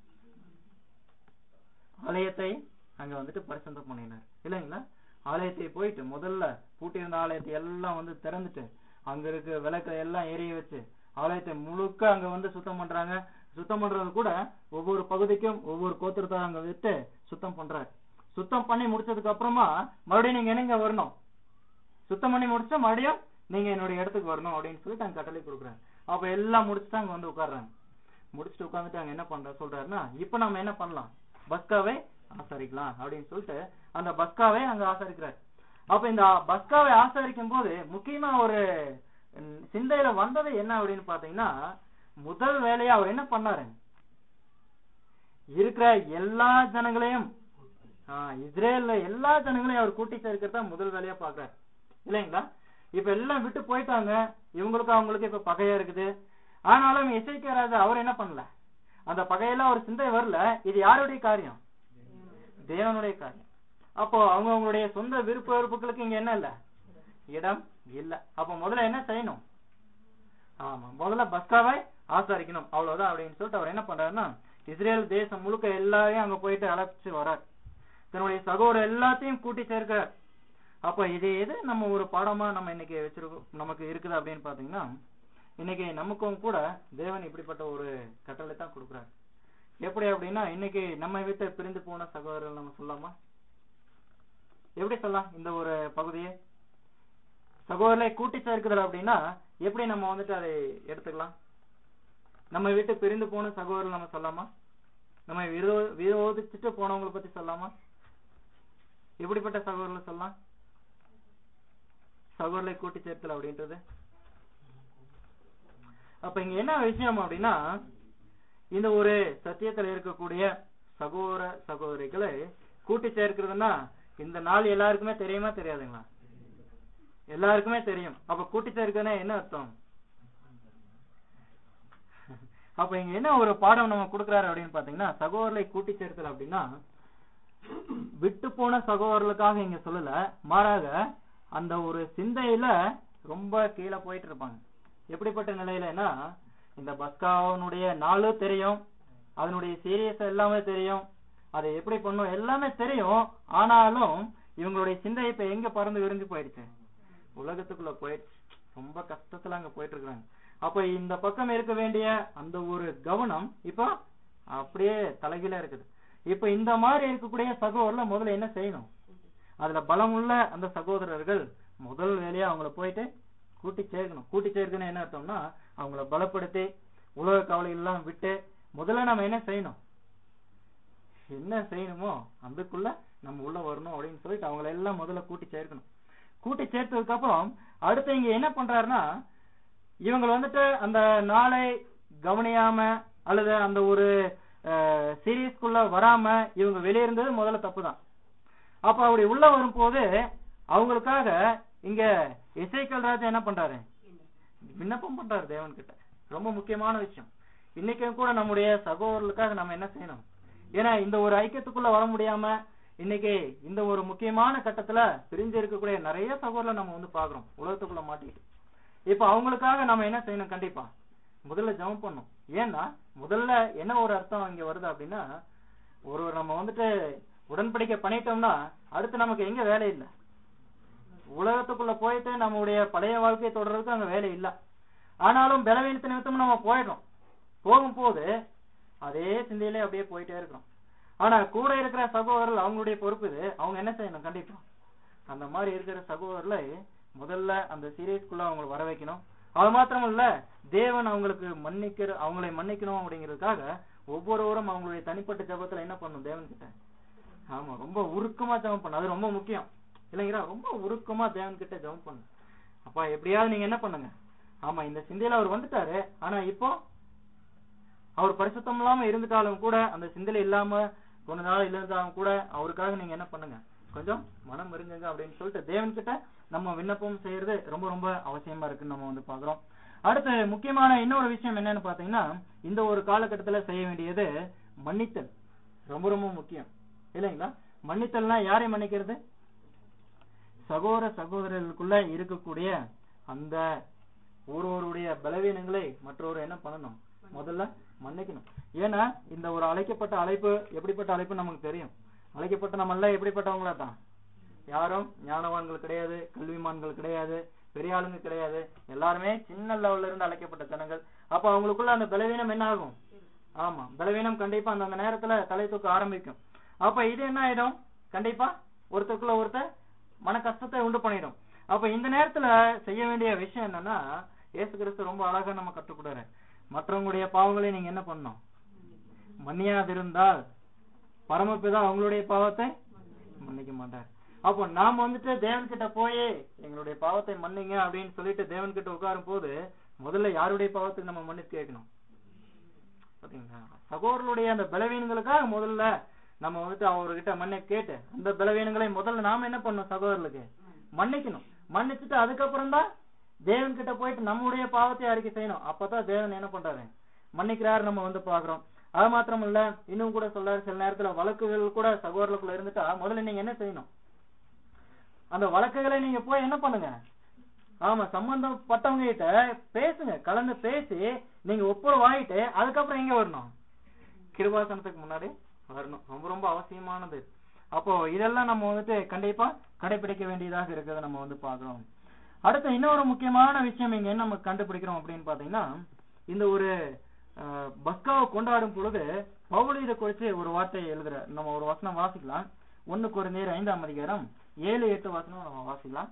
ஆலயத்தை அங்க வந்துட்டு பரிசுத்தம் பண்ணினார் இல்லைங்களா ஆலயத்தை போயிட்டு முதல்ல பூட்டியிருந்த ஆலயத்தை எல்லாம் வந்து திறந்துட்டு அங்க இருக்க விளக்கை எல்லாம் எரிய வச்சு ஆலயத்தை முழுக்க அங்க வந்து சுத்தம் பண்றாங்க சுத்தம் பண்றது கூட ஒவ்வொரு பகுதிக்கும் ஒவ்வொரு கோத்திரத்தை அங்க விட்டு சுத்தம் பண்றாரு சுத்தம் பண்ணி முடிச்சதுக்கு அப்புறமா மறுபடியும் நீங்க என்னங்க வரணும் சுத்தம் பண்ணி முடிச்சா மறுபடியும் நீங்க என்னுடைய இடத்துக்கு வரணும் அப்படின்னு சொல்லிட்டு அங்க கட்டளை கொடுக்குறாங்க அப்ப எல்லாம் முடிச்சுட்டு அங்க வந்து உட்கார்றாங்க முடிச்சுட்டு உட்கார்ந்துட்டு அங்க என்ன பண்ற சொல்றாருன்னா இப்ப நம்ம என்ன பண்ணலாம் பஸ்காவை ஆசரிக்கலாம் அப்படின்னு சொல்லிட்டு அந்த பஸ்காவை அங்க ஆசரிக்கிறார் அப்ப இந்த பஸ்காவை ஆசரிக்கும் போது முக்கியமா ஒரு ம், சிந்தையில வந்தது என்ன அப்படின்னு பாத்தீங்கன்னா முதல் வேலையா அவர் என்ன பண்ணாரு இருக்கிற எல்லா ஜனங்களையும் ஆஹ் இஸ்ரேல்ல எல்லா ஜனங்களையும் அவர் கூட்டி சேர்க்கிறதா முதல் வேலையா பாக்குறாரு இல்லைங்களா இப்ப எல்லாம் விட்டு போயிட்டாங்க இவங்களுக்கு அவங்களுக்கு இப்ப பகையா இருக்குது ஆனாலும் இசைக்கிய ராஜா அவர் என்ன பண்ணல அந்த பகையெல்லாம் ஒரு சிந்தை வரல இது யாருடைய காரியம் தேவனுடைய காரியம் அப்போ அவங்க அவங்களுடைய சொந்த விருப்ப வெறுப்புகளுக்கு இங்க என்ன இல்ல இடம் இல்ல அப்ப முதல்ல என்ன செய்யணும் ஆமா முதல்ல பஸ்காவை ஆசாரிக்கணும் அவ்வளவுதான் அப்படின்னு சொல்லிட்டு அவர் என்ன பண்றாருன்னா இஸ்ரேல் தேசம் முழுக்க எல்லாரையும் அங்க போயிட்டு அழைச்சு வர்றார் தன்னுடைய சகோதரர் எல்லாத்தையும் கூட்டி சேர்க்கிறார் அப்ப இது எது நம்ம ஒரு பாடமா நம்ம இன்னைக்கு வச்சிருக்கோம் நமக்கு இருக்குது அப்படின்னு பாத்தீங்கன்னா இன்னைக்கு நமக்கும் கூட தேவன் இப்படிப்பட்ட ஒரு கட்டளை தான் கொடுக்குறாரு எப்படி அப்படின்னா இன்னைக்கு நம்மை விட்டு பிரிந்து போன சகோதரர்கள் நம்ம சொல்லலாமா எப்படி சொல்லலாம் இந்த ஒரு பகுதியை சகோதரரை கூட்டி சேர்க்குதல் அப்படின்னா எப்படி நம்ம வந்துட்டு அதை எடுத்துக்கலாம் நம்ம விட்டு பிரிந்து போன சகோதரர்கள் நம்ம சொல்லலாமா நம்ம விரோ விரோதிச்சுட்டு போனவங்களை பத்தி சொல்லலாமா எப்படிப்பட்ட சகோதரர்கள் சொல்லலாம் சகோதரரை கூட்டி சேர்த்தல் அப்படின்றது அப்ப இங்க என்ன விஷயம் அப்படின்னா இந்த ஒரு சத்தியத்துல இருக்கக்கூடிய சகோதர சகோதரிகளை கூட்டி சேர்க்கிறதுன்னா இந்த நாள் எல்லாருக்குமே தெரியுமா தெரியாதுங்களா எல்லாருக்குமே தெரியும் அப்ப கூட்டி சேர்க்கிறதுனா என்ன அர்த்தம் அப்ப இங்க என்ன ஒரு பாடம் நம்ம கொடுக்கறாரு அப்படின்னு பாத்தீங்கன்னா சகோதரரை கூட்டி சேர்த்தல் அப்படின்னா விட்டு போன சகோதரர்களுக்காக இங்க சொல்லல மாறாக அந்த ஒரு சிந்தையில ரொம்ப கீழே போயிட்டு இருப்பாங்க எப்படிப்பட்ட நிலையிலனா இந்த பஸ்காவனுடைய நாளும் தெரியும் அதனுடைய சீரியஸ் எல்லாமே தெரியும் அதை எப்படி பண்ணும் எல்லாமே தெரியும் ஆனாலும் இவங்களுடைய சிந்தை இப்ப எங்க பறந்து விரிஞ்சு போயிடுச்சு உலகத்துக்குள்ள போயிடுச்சு ரொம்ப கஷ்டத்துல அங்க போயிட்டு இருக்காங்க அப்ப இந்த பக்கம் இருக்க வேண்டிய அந்த ஒரு கவனம் இப்போ அப்படியே தலைகீழ இருக்குது இப்ப இந்த மாதிரி இருக்கக்கூடிய சகோதரர்ல முதல்ல என்ன செய்யணும் அதுல பலமுள்ள அந்த சகோதரர்கள் முதல் வேலையா அவங்கள போயிட்டு கூட்டி சேர்க்கணும் கூட்டி சேர்க்கணும் என்ன அர்த்தம்னா அவங்கள பலப்படுத்தி உலக கவலை எல்லாம் விட்டு முதல்ல நம்ம என்ன செய்யணும் என்ன செய்யணுமோ அதுக்குள்ள நம்ம உள்ள வரணும் அப்படின்னு சொல்லிட்டு அவங்கள எல்லாம் முதல்ல கூட்டி சேர்க்கணும் கூட்டி சேர்த்ததுக்கு அப்புறம் அடுத்து இங்க என்ன பண்றாருன்னா இவங்க வந்துட்டு அந்த நாளை கவனியாம அல்லது அந்த ஒரு சீரீஸ்க்குள்ள வராம இவங்க வெளியே இருந்தது முதல்ல தப்பு தான் அப்ப அப்படி உள்ள வரும்போது அவங்களுக்காக இங்க இசைக்கல் ராஜா என்ன பண்றாரு விண்ணப்பம் பண்றாரு தேவன் கிட்ட ரொம்ப முக்கியமான விஷயம் இன்னைக்கும் கூட நம்முடைய சகோதரர்களுக்காக நம்ம என்ன செய்யணும் ஏன்னா இந்த ஒரு ஐக்கியத்துக்குள்ள வர முடியாம இன்னைக்கு இந்த ஒரு முக்கியமான கட்டத்துல பிரிஞ்சு இருக்கக்கூடிய நிறைய சகோதரர்களை நம்ம வந்து பாக்குறோம் உலகத்துக்குள்ள மாட்டிட்டு இப்ப அவங்களுக்காக நம்ம என்ன செய்யணும் கண்டிப்பா முதல்ல ஜெபம் பண்ணும் ஏன்னா முதல்ல என்ன ஒரு அர்த்தம் இங்க வருது அப்படின்னா ஒரு நம்ம வந்துட்டு உடன்படிக்கை பண்ணிட்டோம்னா அடுத்து நமக்கு எங்க வேலை இல்லை உலகத்துக்குள்ள போயிட்டு நம்மளுடைய பழைய வாழ்க்கையை தொடர்றதுக்கு அங்க வேலை இல்ல ஆனாலும் பலவீனத்து நிமித்தம் நம்ம போயிடுறோம் போகும்போது அதே சிந்தையிலே அப்படியே போயிட்டே இருக்கிறோம் ஆனா கூட இருக்கிற சகோதரர்கள் அவங்களுடைய பொறுப்பு இது அவங்க என்ன செய்யணும் கண்டிப்பா அந்த மாதிரி இருக்கிற சகோதரர்களை முதல்ல அந்த சீரியஸ்க்குள்ள அவங்களை வர வைக்கணும் அது மாத்திரம் இல்ல தேவன் அவங்களுக்கு மன்னிக்கிற அவங்களை மன்னிக்கணும் அப்படிங்கிறதுக்காக ஒவ்வொருவரும் அவங்களுடைய தனிப்பட்ட ஜபத்துல என்ன பண்ணும் தேவன் கிட்ட ஆமா ரொம்ப உருக்கமா ஜெபம் பண்ணும் அது ரொம்ப முக்கியம் இல்லைங்களா ரொம்ப உருக்கமா தேவன் கிட்ட ஜெபம் பண்ணும் அப்பா எப்படியாவது நீங்க என்ன பண்ணுங்க ஆமா இந்த சிந்தையில அவர் வந்துட்டாரு ஆனா இப்போ அவர் பரிசுத்தம் இல்லாம இருந்துட்டாலும் கூட அந்த சிந்தையில இல்லாம கொஞ்ச நாள் இருந்தாலும் கூட அவருக்காக நீங்க என்ன பண்ணுங்க கொஞ்சம் மனம் இருங்குங்க அப்படின்னு சொல்லிட்டு தேவன் கிட்ட நம்ம விண்ணப்பம் செய்யறது ரொம்ப ரொம்ப அவசியமா இருக்குன்னு நம்ம வந்து பாக்குறோம் அடுத்து முக்கியமான இன்னொரு விஷயம் என்னன்னு பாத்தீங்கன்னா இந்த ஒரு காலகட்டத்துல செய்ய வேண்டியது மன்னித்தல் ரொம்ப ரொம்ப முக்கியம் இல்லைங்களா மன்னித்தல்னா யாரை மன்னிக்கிறது சகோதர சகோதரர்களுக்குள்ள இருக்கக்கூடிய அந்த ஒருவருடைய பலவீனங்களை மற்றொரு என்ன பண்ணணும் முதல்ல மன்னிக்கணும் ஏன்னா இந்த ஒரு அழைக்கப்பட்ட அழைப்பு எப்படிப்பட்ட அழைப்பு நமக்கு தெரியும் அழைக்கப்பட்ட நம்ம எல்லாம் எப்படிப்பட்டவங்களா தான் யாரும் ஞானவான்கள் கிடையாது கல்விமான்கள் கிடையாது பெரிய ஆளுங்க கிடையாது எல்லாருமே சின்ன லெவல்ல இருந்து அழைக்கப்பட்ட ஜனங்கள் அப்ப அவங்களுக்குள்ள அந்த பலவீனம் என்ன ஆகும் ஆமா பலவீனம் கண்டிப்பா அந்த அந்த நேரத்துல தலை தூக்க ஆரம்பிக்கும் அப்ப இது என்ன ஆயிடும் கண்டிப்பா ஒருத்தருக்குள்ள ஒருத்தர் மன கஷ்டத்தை உண்டு பண்ணிடும் அப்ப இந்த நேரத்துல செய்ய வேண்டிய விஷயம் என்னன்னா இயேசு கிறிஸ்து ரொம்ப அழகா நம்ம கற்றுக்கூடாரு மற்றவங்களுடைய பாவங்களை நீங்க என்ன பண்ணணும் மன்னியாதிருந்தால் பரமபிதா அவங்களுடைய பாவத்தை மன்னிக்க மாட்டார் அப்போ நாம வந்துட்டு தேவன் கிட்ட போய் எங்களுடைய பாவத்தை மன்னிங்க அப்படின்னு சொல்லிட்டு தேவன் கிட்ட உட்காரும் போது முதல்ல யாருடைய பாவத்துக்கு நம்ம மன்னிப்பு கேட்கணும் பாத்தீங்களா சகோதரருடைய அந்த பலவீனங்களுக்காக முதல்ல நம்ம வந்துட்டு அவர்கிட்ட மன்னிப்பு கேட்டு அந்த பலவீனங்களை முதல்ல நாம என்ன பண்ணணும் சகோதரர்களுக்கு மன்னிக்கணும் மன்னிச்சுட்டு அதுக்கப்புறம் தான் தேவன் கிட்ட போயிட்டு நம்முடைய பாவத்தை அறிக்கை செய்யணும் அப்பதான் தேவன் என்ன பண்றாரு மன்னிக்கிறாரு நம்ம வந்து பாக்குறோம் அது மாத்திரம் இல்ல இன்னும் கூட சொல்றாரு சில நேரத்துல வழக்குகள் கூட சகோதரர்களுக்குள்ள இருந்துட்டா முதல்ல நீங்க என்ன செய்யணும் அந்த வழக்குகளை நீங்க போய் என்ன பண்ணுங்க ஆமா சம்பந்தப்பட்டவங்க கிட்ட பேசுங்க கலந்து பேசி நீங்க ஒப்புரவு ஆயிட்டு அதுக்கப்புறம் எங்க வரணும் கிருபாசனத்துக்கு முன்னாடி வரணும் ரொம்ப ரொம்ப அவசியமானது அப்போ இதெல்லாம் நம்ம வந்துட்டு கண்டிப்பா கடைபிடிக்க வேண்டியதாக இருக்கிறத நம்ம வந்து பாக்குறோம் அடுத்த இன்னொரு முக்கியமான விஷயம் இங்க என்ன நம்ம கண்டுபிடிக்கிறோம் அப்படின்னு பாத்தீங்கன்னா இந்த ஒரு அஹ், பஸ்காவை கொண்டாடும் பொழுது பவுல் இதை குறிச்சு ஒரு வார்த்தை எழுதுற நம்ம ஒரு வசனம் வாசிக்கலாம் ஒண்ணு குறைந்தேர் ஐந்தாம் அதிகாரம் ஏழு எட்டு வசனம் நம்ம வாசிக்கலாம்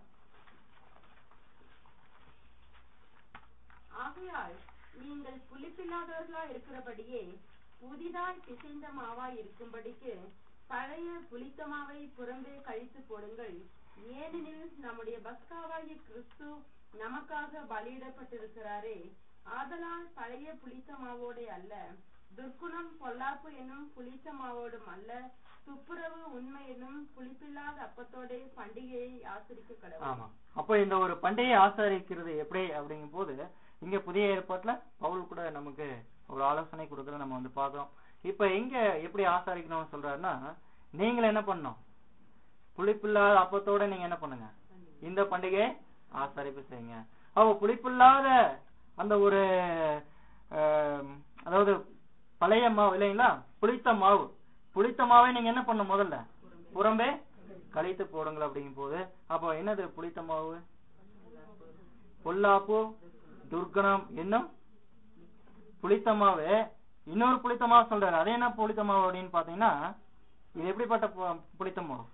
ஆகையால் நீங்கள் புளிப்பில்லாதவர்களா இருக்கிறபடியே புதிதாய் பிசைந்த மாவாய் இருக்கும்படிக்கு பழைய புளித்த மாவை புறம்பே கழித்து போடுங்கள் ஏனெனில் நம்முடைய பஸ்காவாகிய கிறிஸ்து நமக்காக பலியிடப்பட்டிருக்கிறாரே ஆதலால் பழைய புளித்த மாவோடே அல்ல துர்க்குணம் பொல்லாப்பு என்னும் புளித்த மாவோடும் அல்ல துப்புரவு உண்மை என்னும் புளிப்பில்லாத அப்பத்தோடே பண்டிகையை ஆசரிக்க கடவுள் ஆமா அப்ப இந்த ஒரு பண்டிகை ஆசாரிக்கிறது எப்படி அப்படிங்கும் போது இங்க புதிய ஏற்பாட்டுல பவுல் கூட நமக்கு ஒரு ஆலோசனை கொடுக்கறத நம்ம வந்து பாக்குறோம் இப்ப இங்க எப்படி ஆசாரிக்கணும்னு சொல்றாருன்னா நீங்க என்ன பண்ணணும் புளிப்பில்லாத அப்பத்தோட நீங்க என்ன பண்ணுங்க இந்த பண்டிகை ஆசரிப்பு செய்யுங்க அப்ப புளிப்பில்லாத அந்த ஒரு ஆம், அதாவது பழைய மாவு இல்லைங்களா புளித்த மாவு புளித்த மாவை நீங்க என்ன பண்ணணும் முதல்ல புறம்பே கழித்து போடுங்கள் அப்படிங்கும் போது அப்போ என்னது புளித்த மாவு பொல்லாப்பு துர்கணம் என்னும் புளித்த மாவு இன்னொரு புளித்த மாவு சொல்றாரு அது என்ன புளித்த மாவு அப்படின்னு பாத்தீங்கன்னா இது எப்படிப்பட்ட பு- புளித்த மாவு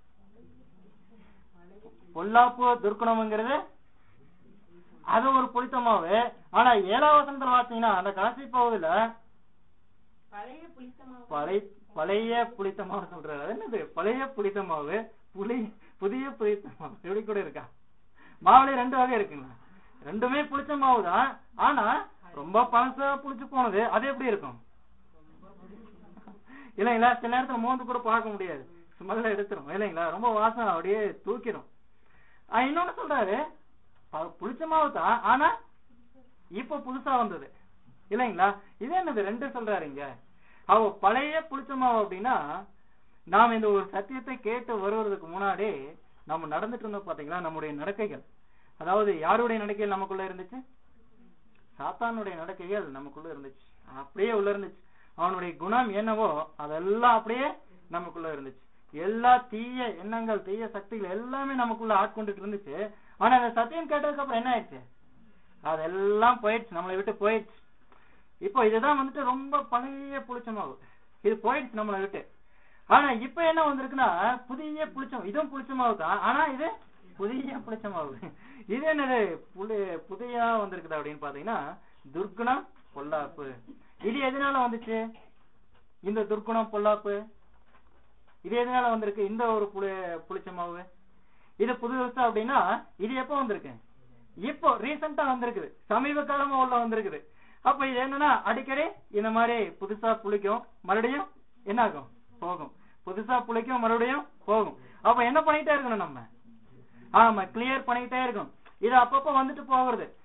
பொல்லாப்பு துர்க்குணம்ங்கிறது அது ஒரு புளித்த மாவு ஆனா ஏழாவது வசனத்துல பாத்தீங்கன்னா அந்த கடைசி பகுதியில பழைய புளித்த மாவு பழைய பழைய புளித்த மாவு சொல்றாரு அது என்னது பழைய புளித்த மாவு புளி புதிய புளித்த மாவு எப்படி கூட இருக்கா மாவுல ரெண்டு வகை இருக்குங்களா ரெண்டுமே புளிச்ச மாவு தான் ஆனா ரொம்ப பழசா புளிச்சு போனது அது எப்படி இருக்கும் இல்லைங்களா சில நேரத்துல மோந்து கூட பார்க்க முடியாது ஸ்மெல்ல எடுத்துரும் இல்லைங்களா ரொம்ப வாசம் அப்படியே தூக்கிடும் ஆஹ் இன்னொன்னு சொல்றாரு ப- புளிச்ச மாவு தான் ஆனா இப்ப புதுசா வந்தது இல்லைங்களா இது என்னது ரெண்டு சொல்றாரு இங்க அவ பழைய புளிச்ச மாவு அப்படின்னா நாம் இந்த ஒரு சத்தியத்தை கேட்டு வருவதற்கு முன்னாடி நம்ம நடந்துட்டு இருந்தோம் பாத்தீங்களா நம்முடைய நடக்கைகள் அதாவது யாருடைய நடக்கைகள் நமக்குள்ள இருந்துச்சு சாத்தானுடைய நடக்கைகள் நமக்குள்ள இருந்துச்சு அப்படியே உள்ள இருந்துச்சு அவனுடைய குணம் என்னவோ அதெல்லாம் அப்படியே நமக்குள்ள இருந்துச்சு எல்லா தீய எண்ணங்கள் தீய சக்திகள் எல்லாமே நமக்குள்ள ஆட்கொண்டுட்டு இருந்துச்சு ஆனா அந்த சத்தியம் கேட்டதுக்கு அப்புறம் என்ன ஆயிடுச்சு அதெல்லாம் போயிடுச்சு நம்மளை விட்டு போயிடுச்சு இப்போ இதுதான் வந்துட்டு ரொம்ப பழைய புளிச்சமாவு இது போயிடுச்சு நம்மளை விட்டு ஆனா இப்ப என்ன வந்திருக்குன்னா புதிய புளிச்சம் இதுவும் புளிச்ச மாவு தான் ஆனா இது புதிய புளிச்ச மாவு இது என்னது புளி புதியா வந்திருக்குது அப்படின்னு பாத்தீங்கன்னா துர்குணம் பொல்லாப்பு இது எதனால வந்துச்சு இந்த துர்குணம் பொல்லாப்பு இது எதனால வந்திருக்கு இந்த ஒரு புளி புளிச்ச மாவு இது புதுசா அப்படின்னா இது எப்போ வந்திருக்கு இப்போ ரீசெண்டா வந்திருக்குது சமீப காலமா உள்ள வந்திருக்குது அப்ப இது என்னன்னா அடிக்கடி இந்த மாதிரி புதுசா புளிக்கும் மறுபடியும் என்ன ஆகும் போகும் புதுசா புளிக்கும் மறுபடியும் போகும் அப்ப என்ன பண்ணிட்டே இருக்கணும் நம்ம ஆமா கிளியர் பண்ணிக்கிட்டே இருக்கணும் இது அப்பப்ப வந்துட்டு போகிறது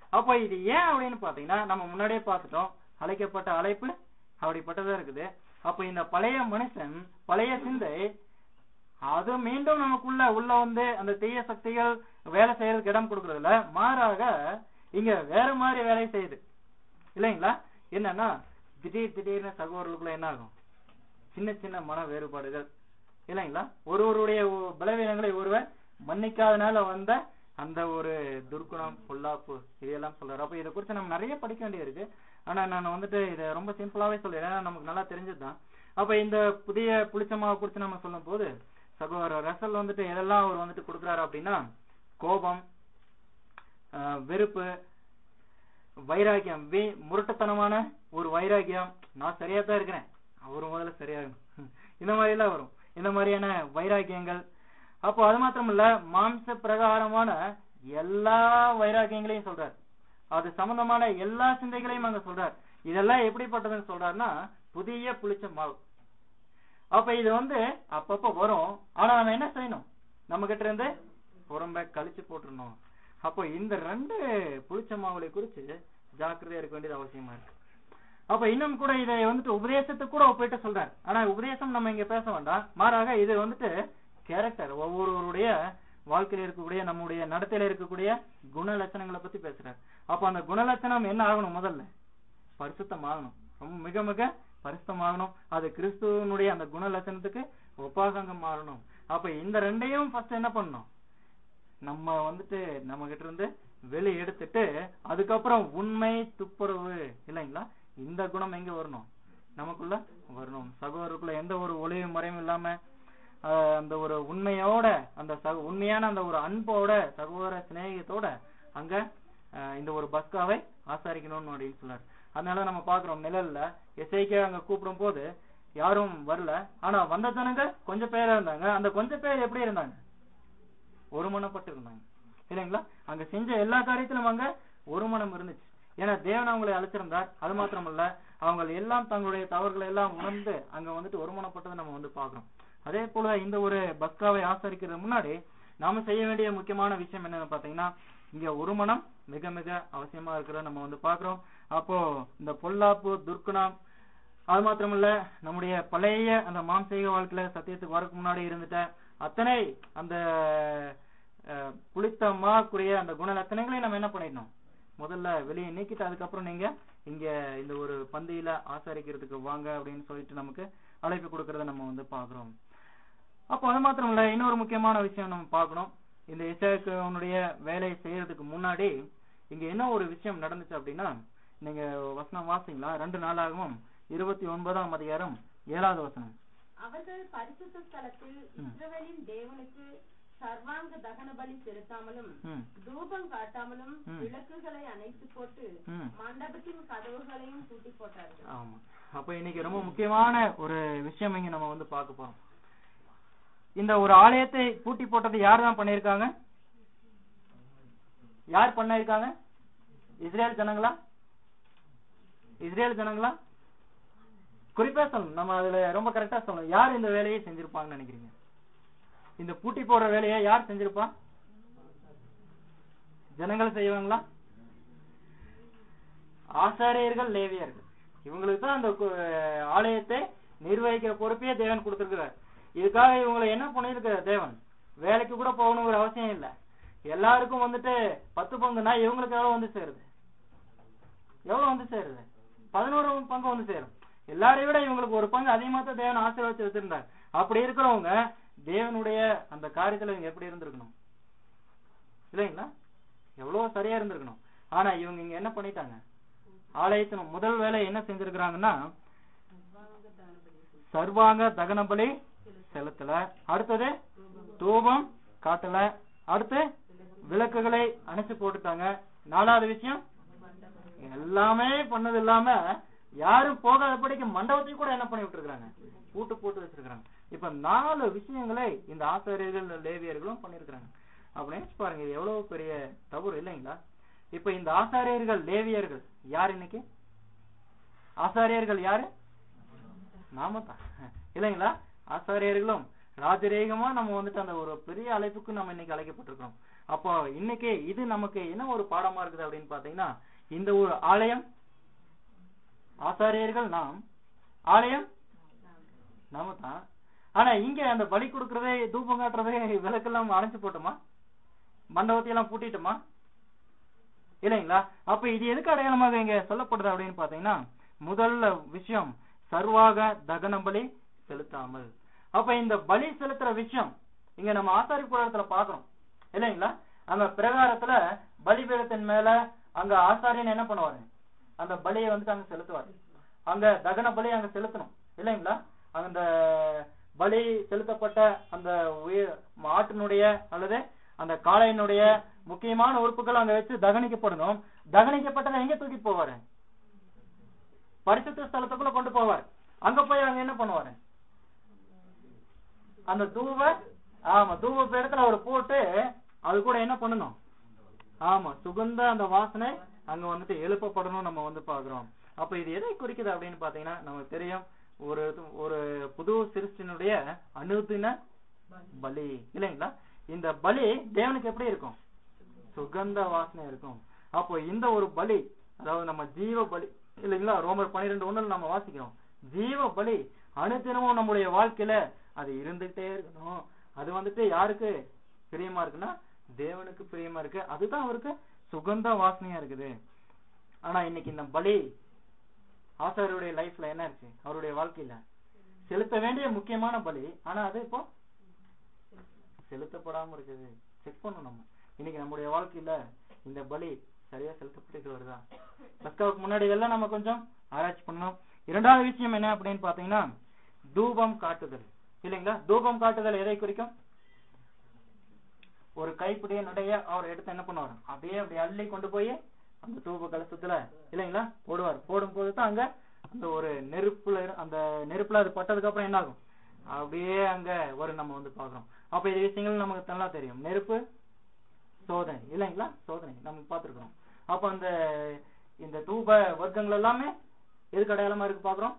அப்ப இது ஏன் அப்படின்னு பாத்தீங்கன்னா நம்ம முன்னாடியே பார்த்துட்டோம் அழைக்கப்பட்ட அழைப்பு அப்படிப்பட்டதா இருக்குது அப்ப இந்த பழைய மனுஷன் பழைய சிந்தை அது மீண்டும் நமக்குள்ள உள்ள வந்து அந்த தீய சக்திகள் வேலை செய்யறதுக்கு இடம் கொடுக்கறதுல மாறாக இங்க வேற மாதிரி வேலை செய்யுது இல்லைங்களா என்னன்னா திடீர் திடீர்னு சகோதரர்களுக்குள்ள என்ன ஆகும் சின்ன சின்ன மன வேறுபாடுகள் இல்லைங்களா ஒருவருடைய ஒ- பலவீனங்களை ஒருவர் மன்னிக்காதனால வந்த அந்த ஒரு துர்க்குணம் பொல்லாப்பு இதெல்லாம் சொல்றாரு அப்ப இதை குறித்து நம்ம நிறைய படிக்க வேண்டியது இருக்கு ஆனா நான் வந்துட்டு இதை ரொம்ப சிம்பிளாவே சொல்லிடுறேன் ஏன்னா நமக்கு நல்லா தெரிஞ்சதுதான் அப்ப இந்த புதிய புளிச்சமாவை குறித்து நம்ம சொல்லும் போது சகோதரர் ரசல் வந்துட்டு எதெல்லாம் அவர் வந்துட்டு கொடுக்குறாரு அப்படின்னா கோபம் ஆஹ் வெறுப்பு வைராகியம் வே முரட்டுத்தனமான ஒரு வைராகியம் நான் சரியா தான் இருக்கிறேன் அவரு முதல்ல சரியாகணும் இந்த மாதிரி எல்லாம் வரும் இந்த மாதிரியான வைராகியங்கள் அப்போ அது மாத்திரம் இல்ல மாம்ச பிரகாரமான எல்லா வைராகியங்களையும் சொல்றார் அது சம்பந்தமான எல்லா சிந்தைகளையும் அங்க சொல்றார் இதெல்லாம் எப்படிப்பட்டதுன்னு சொல்றாருன்னா புதிய புளிச்ச மாவு அப்ப இது வந்து அப்பப்ப வரும் ஆனா நம்ம என்ன செய்யணும் நம்ம கிட்ட இருந்து புறம்ப கழிச்சு போட்டுறணும் அப்போ இந்த ரெண்டு புளிச்ச மாவுளை குறிச்சு ஜாக்கிரதையா இருக்க வேண்டியது அவசியமா இருக்கு அப்ப இன்னும் கூட இதை வந்துட்டு உபதேசத்துக்கு கூட ஒப்பிட்டு சொல்றாரு ஆனா உபதேசம் நம்ம இங்க பேச வேண்டாம் மாறாக இது வந்துட்டு கேரக்டர் ஒவ்வொருவருடைய வாழ்க்கையில இருக்கக்கூடிய நம்முடைய நடத்தையில இருக்கக்கூடிய குண லட்சணங்களை பத்தி பேசுறாரு அப்ப அந்த குணலட்சணம் என்ன ஆகணும் முதல்ல பரிசுத்தமாகணும் ரொம்ப மிக மிக பரிசுத்தமாகணும் அது கிறிஸ்துவனுடைய அந்த குண லட்சணத்துக்கு ஒப்பாகங்க மாறணும் அப்ப இந்த ரெண்டையும் ஃபர்ஸ்ட் என்ன பண்ணணும் நம்ம வந்துட்டு நம்ம கிட்ட இருந்து வெளி எடுத்துட்டு அதுக்கப்புறம் உண்மை துப்புரவு இல்லைங்களா இந்த குணம் எங்க வரணும் நமக்குள்ள வரணும் சகோதரருக்குள்ள எந்த ஒரு ஒளிவு மறைவும் இல்லாம ஆஹ், அந்த ஒரு உண்மையோட அந்த சக உண்மையான அந்த ஒரு அன்போட சகோதர சிநேகத்தோட அங்க ஆஹ், இந்த ஒரு பஸ்காவை ஆசாரிக்கணும்னு அப்படின்னு சொன்னார் அதனால நம்ம பாக்குறோம் நிழல்ல எஸ்ஐக்கே அங்க கூப்பிடும் போது யாரும் வரல ஆனா வந்த ஜனங்க கொஞ்சம் பேரா இருந்தாங்க அந்த கொஞ்சம் பேர் எப்படி இருந்தாங்க ஒருமனப்பட்டு இருந்தாங்க இல்லைங்களா அங்க செஞ்ச எல்லா காரியத்திலும் அங்க ஒரு மனம் இருந்துச்சு ஏன்னா தேவன் அவங்களை அழைச்சிருந்தார் அது மாத்திரமல்ல அவங்க எல்லாம் தங்களுடைய தவறுகளை எல்லாம் உணர்ந்து அங்க வந்துட்டு ஒருமனப்பட்டதை நம்ம வந்து பாக்குறோம் அதே போல இந்த ஒரு பஸ்காவை ஆசரிக்கிறது முன்னாடி நாம செய்ய வேண்டிய முக்கியமான விஷயம் என்னன்னு பாத்தீங்கன்னா இங்க ஒரு மனம் மிக மிக அவசியமா இருக்கிறத நம்ம வந்து பாக்குறோம் அப்போ இந்த பொல்லாப்பு துர்க்குணம் அது மாத்திரமல்ல நம்முடைய பழைய அந்த மாம்சீக வாழ்க்கையில சத்தியத்துக்கு வரக்கு முன்னாடி இருந்துட்ட அத்தனை அந்த அஹ், புளித்த மாக்குரிய அந்த குணலட்சணங்களையும் நம்ம என்ன பண்ணிடணும் முதல்ல வெளியே நீக்கிட்டு அதுக்கப்புறம் நீங்க இங்க இந்த ஒரு பந்தியில ஆசரிக்கிறதுக்கு வாங்க அப்படின்னு சொல்லிட்டு நமக்கு அழைப்பு கொடுக்கறத நம்ம வந்து பாக்குறோம் அப்போ அது மாத்திரம் இல்ல இன்னொரு முக்கியமான விஷயம் நம்ம பார்க்கணும் இந்த இசைக்கு அவனுடைய வேலையை செய்யறதுக்கு முன்னாடி இங்க என்ன ஒரு விஷயம் நடந்துச்சு அப்படின்னா நீங்க வசனம் வாசிங்களா ரெண்டு நாளாகவும் இருபத்தி ஒன்பதாம் அதிகாரம் ஏழாவது வசனம் அவர்கள் பரிசுத்த ஸ்தலத்தில் ம். இஸ்ரவேலின் தேவனுக்கு சர்வாங்க தகன பலி செலுத்தாமலும் ம் தூபம் காட்டாமலும் ம். விளக்குகளை அணைத்து போட்டு ம் மண்டபத்தின் கதவுகளையும் பூட்டி போட்டார்கள் ஆமா அப்ப இன்னைக்கு ரொம்ப முக்கியமான ஒரு விஷயம் இங்க நம்ம வந்து பார்க்க போறோம் இந்த ஒரு ஆலயத்தை பூட்டி போட்டது யார் தான் பண்ணியிருக்காங்க யார் பண்ணிருக்காங்க இஸ்ரேல் ஜனங்களா இஸ்ரேல் ஜனங்களா குறிப்பா சொல்லணும் நம்ம அதுல ரொம்ப கரெக்டா சொல்லணும் யார் இந்த வேலையை செஞ்சிருப்பாங்கன்னு நினைக்கிறீங்க இந்த பூட்டி போடுற வேலையை யார் செஞ்சிருப்பா ஜனங்கள் செய்வாங்களா ஆசாரியர்கள் லேவியர்கள் இவங்களுக்கு தான் அந்த கு- ஆலயத்தை நிர்வகிக்கிற பொறுப்பையே தேவன் கொடுத்திருக்கிறார் இதுக்காக இவங்களை என்ன பண்ணிருக்கிறார் தேவன் வேலைக்கு கூட போகணுங்கிற அவசியம் இல்ல எல்லாருக்கும் வந்துட்டு பத்து பங்குனா இவங்களுக்கு எவ்வளவு வந்து சேருது எவ்வளவு வந்து சேருது பதினோரு பங்கு வந்து சேரும் எல்லாரையும் விட இவங்களுக்கு ஒரு பங்கு அதிகமா தான் தேவன் ஆசீர்வதிச்சு வச்சிருந்தார் அப்படி இருக்கிறவங்க தேவனுடைய அந்த காரியத்துல இவங்க எப்படி இருந்திருக்கணும் இல்லைங்களா எவ்வளவு சரியா இருந்திருக்கணும் ஆனா இவங்க இங்க என்ன பண்ணிட்டாங்க ஆலயத்தின் முதல் வேலை என்ன செஞ்சிருக்கிறாங்கன்னா சர்வாங்க தகன பலி செலுத்தல அடுத்தது தூபம் காட்டல அடுத்து விளக்குகளை அணைச்சு போட்டுட்டாங்க நாலாவது விஷயம் எல்லாமே பண்ணது இல்லாம யாரும் போகாதபடிக்கு மண்டபத்தையும் கூட என்ன பண்ணி விட்டுருக்காங்க பூட்டு போட்டு வச்சிருக்காங்க இப்ப நாலு விஷயங்களை இந்த ஆசிரியர்கள் லேவியர்களும் பண்ணிருக்காங்க அப்படின்னு பாருங்க இது எவ்வளவு பெரிய தவறு இல்லைங்களா இப்ப இந்த ஆசாரியர்கள் லேவியர்கள் யார் இன்னைக்கு ஆசாரியர்கள் யாரு நாம தான் இல்லைங்களா ஆசாரியர்களும் ராஜரீகமா நம்ம வந்துட்டு அந்த ஒரு பெரிய அழைப்புக்கு நம்ம இன்னைக்கு அழைக்கப்பட்டிருக்கிறோம் அப்போ இன்னைக்கு இது நமக்கு என்ன ஒரு பாடமா இருக்குது அப்படின்னு பாத்தீங்கன்னா இந்த ஒரு ஆலயம் ஆசாரியர்கள் நாம் ஆலயம் நாம தான் ஆனா இங்க அந்த பலி கொடுக்கறதே தூபம் காட்டுறதே விளக்கெல்லாம் அணைச்சு போட்டோமா மண்டபத்தை எல்லாம் பூட்டிட்டோமா இல்லைங்களா அப்ப இது எதுக்கு அடையாளமாக இங்க சொல்லப்படுது அப்படின்னு பாத்தீங்கன்னா முதல்ல விஷயம் சர்வாக தகன பலி செலுத்தாமல் அப்ப இந்த பலி செலுத்துற விஷயம் இங்க நம்ம ஆசாரி புராணத்துல பாக்குறோம் இல்லைங்களா அங்க பிரகாரத்துல பலிபீடத்தின் மேல அங்க ஆசாரியன் என்ன பண்ணுவாரு அந்த பலியை வந்துட்டு அங்க செலுத்துவாரு அங்க தகன பலி அங்க செலுத்தணும் இல்லைங்களா அந்த பலி செலுத்தப்பட்ட அந்த உயிர் மாட்டினுடைய அல்லது அந்த காளையினுடைய முக்கியமான உறுப்புகள் அங்க வச்சு தகனிக்கப்படணும் தகனிக்கப்பட்டதை எங்க தூக்கிட்டு போவாரு பரிசுத்த ஸ்தலத்துக்குள்ள கொண்டு போவார் அங்க போய் அங்க என்ன பண்ணுவாரு அந்த தூவ ஆமா தூவ இடத்துல அவர் போட்டு அது கூட என்ன பண்ணணும் ஆமா சுகந்த அந்த வாசனை அங்க வந்துட்டு எழுப்பப்படணும் நம்ம வந்து பாக்குறோம் அப்ப இது எதை குறிக்குது அப்படின்னு பாத்தீங்கன்னா நமக்கு தெரியும் ஒரு ஒரு புது சிருஷ்டினுடைய அனுதின பலி இல்லைங்களா இந்த பலி தேவனுக்கு எப்படி இருக்கும் சுகந்த வாசனை இருக்கும் அப்போ இந்த ஒரு பலி அதாவது நம்ம ஜீவ பலி இல்லைங்களா ரோமர் பன்னிரெண்டு ஒண்ணுல நம்ம வாசிக்கிறோம் ஜீவ பலி அனுதினமும் நம்முடைய வாழ்க்கையில அது இருந்துகிட்டே இருக்கணும் அது வந்துட்டு யாருக்கு பிரியமா இருக்குன்னா தேவனுக்கு பிரியமா இருக்கு அதுதான் அவருக்கு சுகந்த வாசனையா இருக்குது ஆனா இன்னைக்கு இந்த பலி ஆசாரியருடைய லைஃப்ல என்ன இருக்கு அவருடைய வாழ்க்கையில செலுத்த வேண்டிய முக்கியமான பலி ஆனா அது இப்போ செலுத்தப்படாம இருக்குது செக் பண்ணணும் நம்ம இன்னைக்கு நம்முடைய வாழ்க்கையில இந்த பலி சரியா செலுத்தப்பட்டு வருதா பஸ்காவுக்கு முன்னாடி இதெல்லாம் நம்ம கொஞ்சம் ஆராய்ச்சி பண்ணணும் இரண்டாவது விஷயம் என்ன அப்படின்னு பாத்தீங்கன்னா தூபம் காட்டுதல் இல்லைங்களா தூபம் காட்டுதல் எதை குறிக்கும் ஒரு கைப்பிடிய நடைய அவர் எடுத்து என்ன பண்ணுவார் அப்படியே அப்படி அள்ளி கொண்டு போய் அந்த தூப கலசத்துல இல்லைங்களா போடுவார் போடும் போது தான் அங்க அந்த ஒரு நெருப்புல இரு- அந்த நெருப்புல அது பட்டதுக்கு அப்புறம் என்ன ஆகும் அப்படியே அங்க வரும் நம்ம வந்து பாக்குறோம் அப்ப இது விஷயங்கள் நமக்கு நல்லா தெரியும் நெருப்பு சோதனை இல்லைங்களா சோதனை நம்ம பார்த்திருக்கிறோம் அப்ப அந்த இந்த தூப வர்க்கங்கள் எல்லாமே எதுக்கு அடையாளமா இருக்கு பாக்குறோம்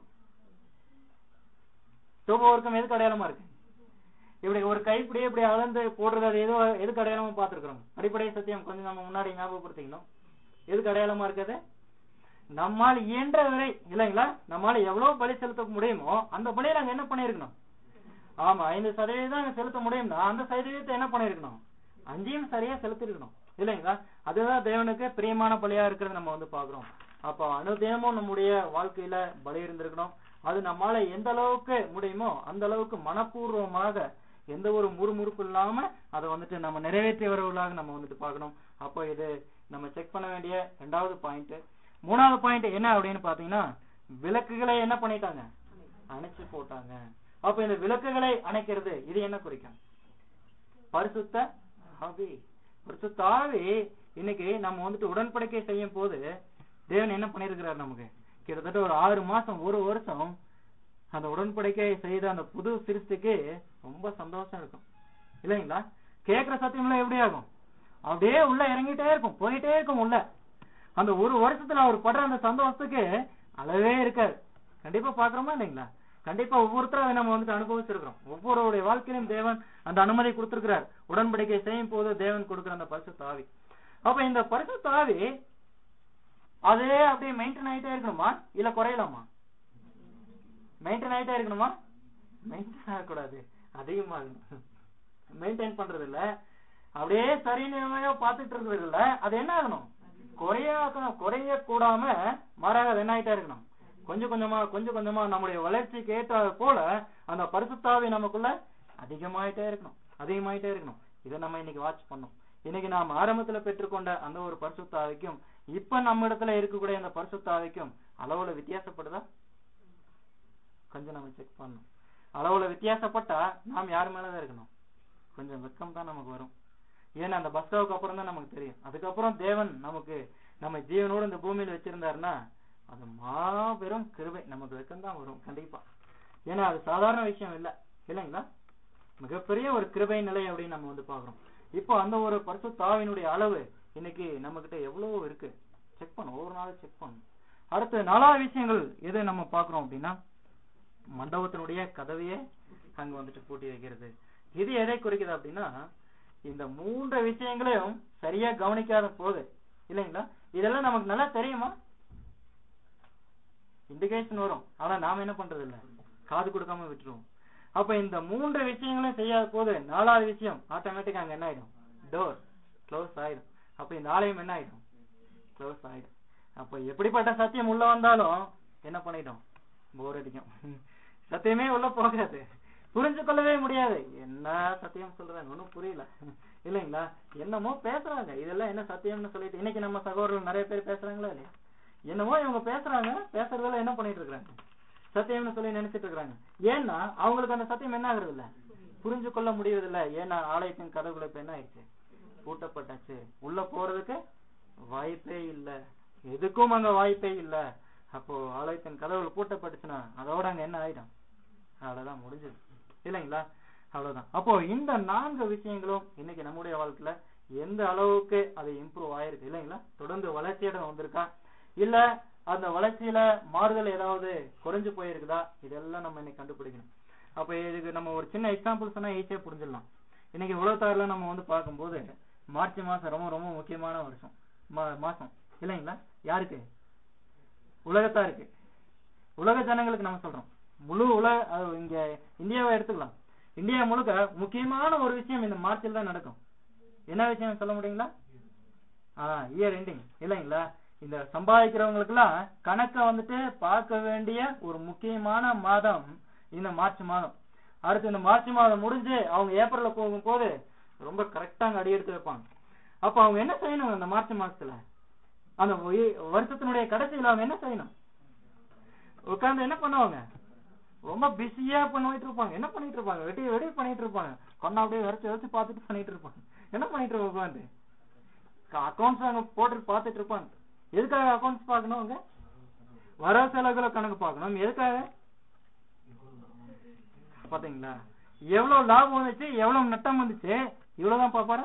தூப வர்க்கம் எதுக்கு அடையாளமா இருக்கு இப்படி ஒரு கைப்பிடி இப்படி அளந்து போடுறது அது ஏதோ எதுக்கு அடையாளமா பார்த்திருக்கிறோம் அடிப்படை சத்தியம் கொஞ்சம் நம்ம முன்னாடி ஞாபகப்படுத்திக்கணும் எதுக்கு அடையாளமா இருக்குது நம்மால் இயன்ற வரை இல்லைங்களா நம்மால எவ்வளவு பலி செலுத்த முடியுமோ அந்த பலியை நாங்க என்ன பண்ணிருக்கணும் ஆமா ஐந்து சதவீதம் அங்க செலுத்த முடியும்னா அந்த சதவீதத்தை என்ன பண்ணிருக்கணும் அஞ்சையும் சரியா செலுத்திருக்கணும் இல்லைங்களா அதுதான் தேவனுக்கு பிரியமான பலியா இருக்கிறது நம்ம வந்து பாக்குறோம் அப்போ அனுதினமும் நம்முடைய வாழ்க்கையில பலி இருந்திருக்கணும் அது நம்மால எந்த அளவுக்கு முடியுமோ அந்த அளவுக்கு மனப்பூர்வமாக எந்த ஒரு முறுமுறுப்பு இல்லாம அதை வந்துட்டு நம்ம நிறைவேற்றியவர்களாக நம்ம வந்துட்டு பார்க்கணும் அப்போ இது நம்ம செக் பண்ண வேண்டிய ரெண்டாவது பாயிண்ட் மூணாவது பாயிண்ட் என்ன அப்படின்னு பாத்தீங்கன்னா விளக்குகளை என்ன பண்ணிட்டாங்க அணைச்சு போட்டாங்க அப்ப இந்த விளக்குகளை அணைக்கிறது இது என்ன குறிக்கும் பரிசுத்த ஆவி பரிசுத்த ஆவி இன்னைக்கு நம்ம வந்துட்டு உடன்படிக்கை செய்யும் போது தேவன் என்ன பண்ணிருக்கிறார் நமக்கு கிட்டத்தட்ட ஒரு ஆறு மாசம் ஒரு வருஷம் அந்த உடன்படிக்கை செய்த அந்த புது சிருஷ்டிக்கு ரொம்ப சந்தோஷம் இருக்கும் இல்லைங்களா கேக்குற சத்தியம்லாம் எப்படி ஆகும் அப்படியே உள்ள இறங்கிட்டே இருக்கும் போயிட்டே இருக்கும் உள்ள அந்த ஒரு வருஷத்துல அவர் படுற அந்த சந்தோஷத்துக்கு அளவே இருக்காது கண்டிப்பா பாக்குறோமா இல்லைங்களா கண்டிப்பா ஒவ்வொருத்தரும் அதை நம்ம வந்துட்டு அனுபவிச்சிருக்கிறோம் ஒவ்வொருவருடைய வாழ்க்கையிலும் தேவன் அந்த அனுமதி கொடுத்திருக்கிறார் உடன்படிக்கை செய்யும் போது தேவன் கொடுக்கிற அந்த பரிசுத்த ஆவி அப்ப இந்த பரிசுத்த ஆவி அதே அப்படியே மெயின்டைன் ஆயிட்டே இருக்கணுமா இல்ல குறையலாமா மெயின்டைன் ஆயிட்டே இருக்கணுமா மெயின்டைன் ஆகக்கூடாது அதிகமாகணும் மெயின்டைன் பண்றது இல்ல அப்படியே சரிநிலையா பார்த்துட்டு இருக்கிறது இல்ல அது என்ன ஆகணும் குறையாக்கணும் குறைய கூடாம மாறாக அது என்ன ஆயிட்டே இருக்கணும் கொஞ்சம் கொஞ்சமா கொஞ்சம் கொஞ்சமா நம்முடைய வளர்ச்சிக்கு ஏற்ற போல அந்த பரிசுத்தாவி நமக்குள்ள அதிகமாயிட்டே இருக்கணும் அதிகமாயிட்டே இருக்கணும் இதை நம்ம இன்னைக்கு வாட்ச் பண்ணோம் இன்னைக்கு நாம் ஆரம்பத்துல பெற்றுக்கொண்ட அந்த ஒரு பரிசுத்தாவிக்கும் இப்ப நம்ம இடத்துல இருக்கக்கூடிய அந்த பரிசுத்தாவிக்கும் அளவுல வித்தியாசப்படுதா கொஞ்சம் நம்ம செக் பண்ணணும் அளவுல வித்தியாசப்பட்டா நாம் யார் மேலதான் இருக்கணும் கொஞ்சம் வெக்கம் தான் நமக்கு வரும் ஏன்னா அந்த பஸ்டாவுக்கு அப்புறம் தான் நமக்கு தெரியும் அதுக்கப்புறம் தேவன் நமக்கு நம்ம ஜீவனோடு இந்த பூமியில வச்சிருந்தாருன்னா அது மாபெரும் கிருபை நமக்கு வெக்கம் தான் வரும் கண்டிப்பா ஏன்னா அது சாதாரண விஷயம் இல்ல இல்லைங்களா மிகப்பெரிய ஒரு கிருபை நிலை அப்படின்னு நம்ம வந்து பாக்குறோம் இப்போ அந்த ஒரு பரிசு தாவினுடைய அளவு இன்னைக்கு நம்ம கிட்ட எவ்வளவு இருக்கு செக் பண்ணும் ஒவ்வொரு நாளும் செக் பண்ணும் அடுத்து நாலாவது விஷயங்கள் எது நம்ம பாக்குறோம் அப்படின்னா மண்டபத்தினுடைய கதவையே அங்க வந்துட்டு பூட்டி வைக்கிறது இது எதை குறிக்குது அப்படின்னா இந்த மூன்று விஷயங்களையும் சரியா கவனிக்காத போது இல்லைங்களா இதெல்லாம் நமக்கு நல்லா தெரியுமா இண்டிகேஷன் வரும் ஆனா நாம என்ன பண்றது இல்ல காது கொடுக்காம விட்டுருவோம் அப்ப இந்த மூன்று விஷயங்களும் செய்யாத போது நாலாவது விஷயம் ஆட்டோமேட்டிக்கா அங்க என்ன ஆயிடும் டோர் க்ளோஸ் ஆயிடும் அப்ப இந்த ஆலயம் என்ன ஆயிடும் க்ளோஸ் ஆயிடும் அப்ப எப்படிப்பட்ட சத்தியம் உள்ள வந்தாலும் என்ன பண்ணிடும் போர் அடிக்கும் சத்தியமே உள்ள போகாது புரிஞ்சு கொள்ளவே முடியாது என்ன சத்தியம் சொல்றாங்க ஒன்னும் புரியல இல்லைங்களா என்னமோ பேசுறாங்க இதெல்லாம் என்ன சத்தியம்னு சொல்லிட்டு இன்னைக்கு நம்ம சகோதரர்கள் நிறைய பேர் பேசுறாங்களா இல்லையா என்னமோ இவங்க பேசுறாங்க பேசுறதெல்லாம் என்ன பண்ணிட்டு இருக்காங்க சத்தியம்னு சொல்லி நினைச்சிட்டு இருக்காங்க ஏன்னா அவங்களுக்கு அந்த சத்தியம் என்ன ஆகுறது இல்ல புரிஞ்சு கொள்ள முடியறதில்ல ஏன்னா ஆலயத்தின் கதவுகளை இப்ப என்ன ஆயிடுச்சு பூட்டப்பட்டாச்சு உள்ள போறதுக்கு வாய்ப்பே இல்ல எதுக்கும் அங்க வாய்ப்பே இல்ல அப்போ ஆலயத்தின் கதவுகள் பூட்டப்பட்டுச்சுன்னா அதோட அங்க என்ன ஆயிடும் அவ்வளவுதான் முடிஞ்சது இல்லைங்களா அவ்வளவுதான் அப்போ இந்த நான்கு விஷயங்களும் இன்னைக்கு நம்முடைய வாழ்க்கையில எந்த அளவுக்கு அது இம்ப்ரூவ் ஆயிருக்கு இல்லைங்களா தொடர்ந்து வளர்ச்சியோட வந்திருக்கா இல்ல அந்த வளர்ச்சியில மாறுதல் ஏதாவது குறைஞ்சு போயிருக்குதா இதெல்லாம் நம்ம இன்னைக்கு கண்டுபிடிக்கணும் அப்ப இதுக்கு நம்ம ஒரு சின்ன எக்ஸாம்பிள் சொன்னா ஈஸியா புரிஞ்சிடலாம் இன்னைக்கு உலகத்தாறுல நம்ம வந்து பார்க்கும்போது மார்ச் மாசம் ரொம்ப ரொம்ப முக்கியமான வருஷம் மா- மாசம் இல்லைங்களா யாருக்கு உலகத்தாருக்கு உலக ஜனங்களுக்கு நம்ம சொல்றோம் முழு உலக அது இங்க இந்தியாவை எடுத்துக்கலாம் இந்தியா முழுக்க முக்கியமான ஒரு விஷயம் இந்த மார்ச்சில் தான் நடக்கும் என்ன விஷயம் சொல்ல முடியுங்களா ஆஹ் இயர் எண்டிங் இல்லைங்களா இந்த சம்பாதிக்கிறவங்களுக்கு எல்லாம் கணக்க வந்துட்டு பார்க்க வேண்டிய ஒரு முக்கியமான மாதம் இந்த மார்ச் மாதம் அடுத்து இந்த மார்ச் மாதம் முடிஞ்சு அவங்க ஏப்ரல்ல போகும்போது ரொம்ப கரெக்டா அங்க அடி எடுத்து வைப்பாங்க அப்ப அவங்க என்ன செய்யணும் அந்த மார்ச் மாசத்துல அந்த ஒய்- வருஷத்தினுடைய கடைசியில அவங்க என்ன செய்யணும் உட்கார்ந்து என்ன பண்ணுவாங்க ரொம்ப பிஸியா பண்ணிட்டு இருப்பாங்க என்ன பண்ணிட்டு இருப்பாங்க வெடி வெடி பண்ணிட்டு இருப்பாங்க கொண்டா அப்படியே வரைச்சு வரைச்சு பார்த்துட்டு பண்ணிட்டு இருப்பாங்க என்ன பண்ணிட்டு இருப்பாங்க உட்காந்து அக்கௌண்ட்ஸ் அவங்க போட்டு பார்த்துட்டு இருப்பாங்க எதுக்காக அக்கௌண்ட்ஸ் பார்க்கணும் அவங்க வர செலவுகளை கணக்கு பார்க்கணும் எதுக்காக பாத்தீங்களா எவ்வளவு லாபம் வந்துச்சு எவ்வளவு நட்டம் வந்துச்சு இவ்வளவுதான் பாப்பாரு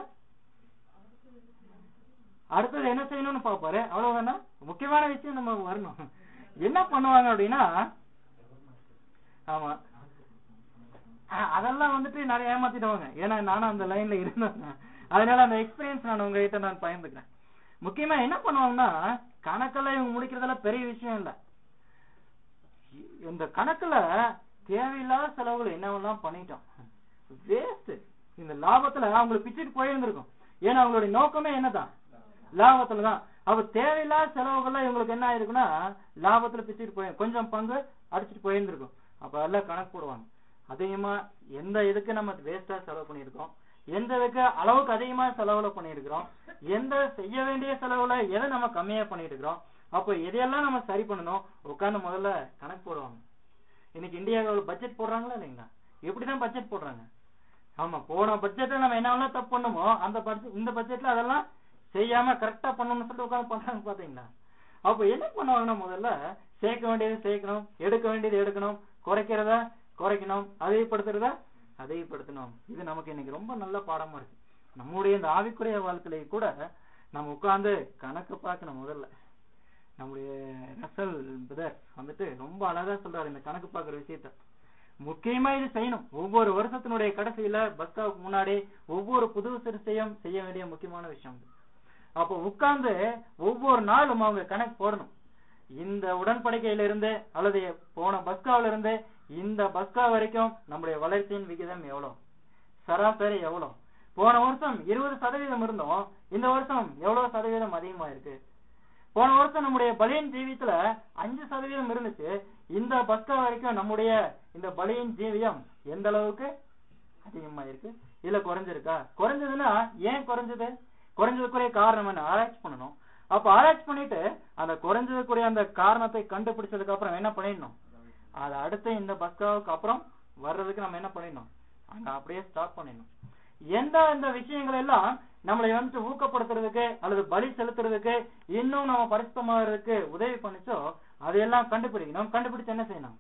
அடுத்தது என்ன செய்யணும்னு பாப்பாரு அவ்வளவுதானா முக்கியமான விஷயம் நம்ம வரணும் என்ன பண்ணுவாங்க அப்படின்னா ஆமா அஹ் அதெல்லாம் வந்துட்டு நிறைய ஏமாத்திடுவாங்க ஏன்னா நானும் அந்த லைன்ல இருந்தேன் அதனால அந்த எக்ஸ்பீரியன்ஸ் நான் உங்ககிட்ட நான் பயந்துக்கிறேன் முக்கியமா என்ன பண்ணுவாங்கன்னா கணக்கெல்லாம் இவங்க முடிக்கிறதெல்லாம் பெரிய விஷயம் இல்ல இந்த கணக்குல தேவையில்லாத செலவுகள் என்னவெல்லாம் பண்ணிட்டோம் வேஸ்ட் இந்த லாபத்துல அவங்களுக்கு பிச்சுட்டு போயிருந்திருக்கும் ஏன்னா அவங்களுடைய நோக்கமே என்னதான் லாபத்துல தான் அப்ப தேவையில்லாத செலவுகள்லாம் இவங்களுக்கு என்ன ஆயிருக்குன்னா லாபத்துல பிச்சுட்டு போய் கொஞ்சம் பங்கு அடிச்சிட்டு போயிருந்திருக்கும் அப்ப எல்லாம் கணக்கு போடுவாங்க அதிகமா எந்த இதுக்கு நம்ம வேஸ்டா செலவு பண்ணியிருக்கோம் எந்த இதுக்கு அளவுக்கு அதிகமா செலவுல பண்ணியிருக்கிறோம் எந்த செய்ய வேண்டிய செலவுல எதை நம்ம கம்மியா பண்ணிட்டு இருக்கிறோம் அப்போ எதையெல்லாம் நம்ம சரி பண்ணணும் உட்கார்ந்து முதல்ல கணக்கு போடுவாங்க இன்னைக்கு இந்தியாவில் பட்ஜெட் போடுறாங்களா இல்லைங்களா எப்படிதான் பட்ஜெட் போடுறாங்க ஆமா போன பட்ஜெட்ல நம்ம என்னவெல்லாம் தப்பு பண்ணுமோ அந்த பட்ஜெட் இந்த பட்ஜெட்ல அதெல்லாம் செய்யாம கரெக்டா பண்ணணும்னு சொல்லிட்டு உட்கார்ந்து பண்றாங்க பாத்தீங்களா அப்ப என்ன பண்ணுவாங்கன்னா முதல்ல சேர்க்க வேண்டியது சேர்க்கணும் எடுக்க வேண்டியது எடுக்கணும் குறைக்கிறத குறைக்கணும் அதிகப்படுத்துறத அதிகப்படுத்தணும் இது நமக்கு இன்னைக்கு ரொம்ப நல்ல பாடமா இருக்கு நம்முடைய இந்த ஆவிக்குரிய வாழ்க்கையில கூட நம்ம உட்கார்ந்து கணக்கு பார்க்கணும் முதல்ல நம்முடைய ரசல் பிரதர் வந்துட்டு ரொம்ப அழகா சொல்றாரு இந்த கணக்கு பார்க்கிற விஷயத்த முக்கியமா இது செய்யணும் ஒவ்வொரு வருஷத்தினுடைய கடைசியில பஸ் ஸ்டாப் முன்னாடி ஒவ்வொரு புது சிறுத்தையும் செய்ய வேண்டிய முக்கியமான விஷயம் இது. அப்போ உட்கார்ந்து ஒவ்வொரு நாளும் அவங்க கணக்கு போடணும் இந்த உடன்படிக்கையில இருந்து அல்லது போன பஸ்காவில இருந்து இந்த பஸ்கா வரைக்கும் நம்முடைய வளர்ச்சியின் விகிதம் எவ்வளவு சராசரி எவ்வளவு போன வருஷம் இருபது சதவீதம் இருந்தோம் இந்த வருஷம் எவ்வளவு சதவீதம் அதிகமா இருக்கு போன வருஷம் நம்முடைய பலியின் ஜீவியத்துல அஞ்சு சதவீதம் இருந்துச்சு இந்த பஸ்கா வரைக்கும் நம்முடைய இந்த பலியின் ஜீவியம் எந்த அளவுக்கு அதிகமா இருக்கு இல்ல குறைஞ்சிருக்கா குறைஞ்சதுன்னா ஏன் குறைஞ்சது குறைஞ்சதுக்குரிய காரணம் என்ன ஆராய்ச்சி பண்ணணும் அப்ப ஆராய்ச்சி பண்ணிட்டு அந்த குறைஞ்சதுக்குரிய அந்த காரணத்தை கண்டுபிடிச்சதுக்கு அப்புறம் என்ன பண்ணிடணும் அது அடுத்து இந்த பஸ்காவுக்கு அப்புறம் வர்றதுக்கு நம்ம என்ன பண்ணிடணும் அங்க அப்படியே ஸ்டாப் பண்ணிடணும் எந்த இந்த விஷயங்கள் எல்லாம் நம்மளை வந்துட்டு ஊக்கப்படுத்துறதுக்கு அல்லது பலி செலுத்துறதுக்கு இன்னும் நம்ம பரிசுத்தமாகறதுக்கு உதவி பண்ணுச்சோ அதையெல்லாம் கண்டுபிடிக்கணும் கண்டுபிடிச்சு என்ன செய்யணும்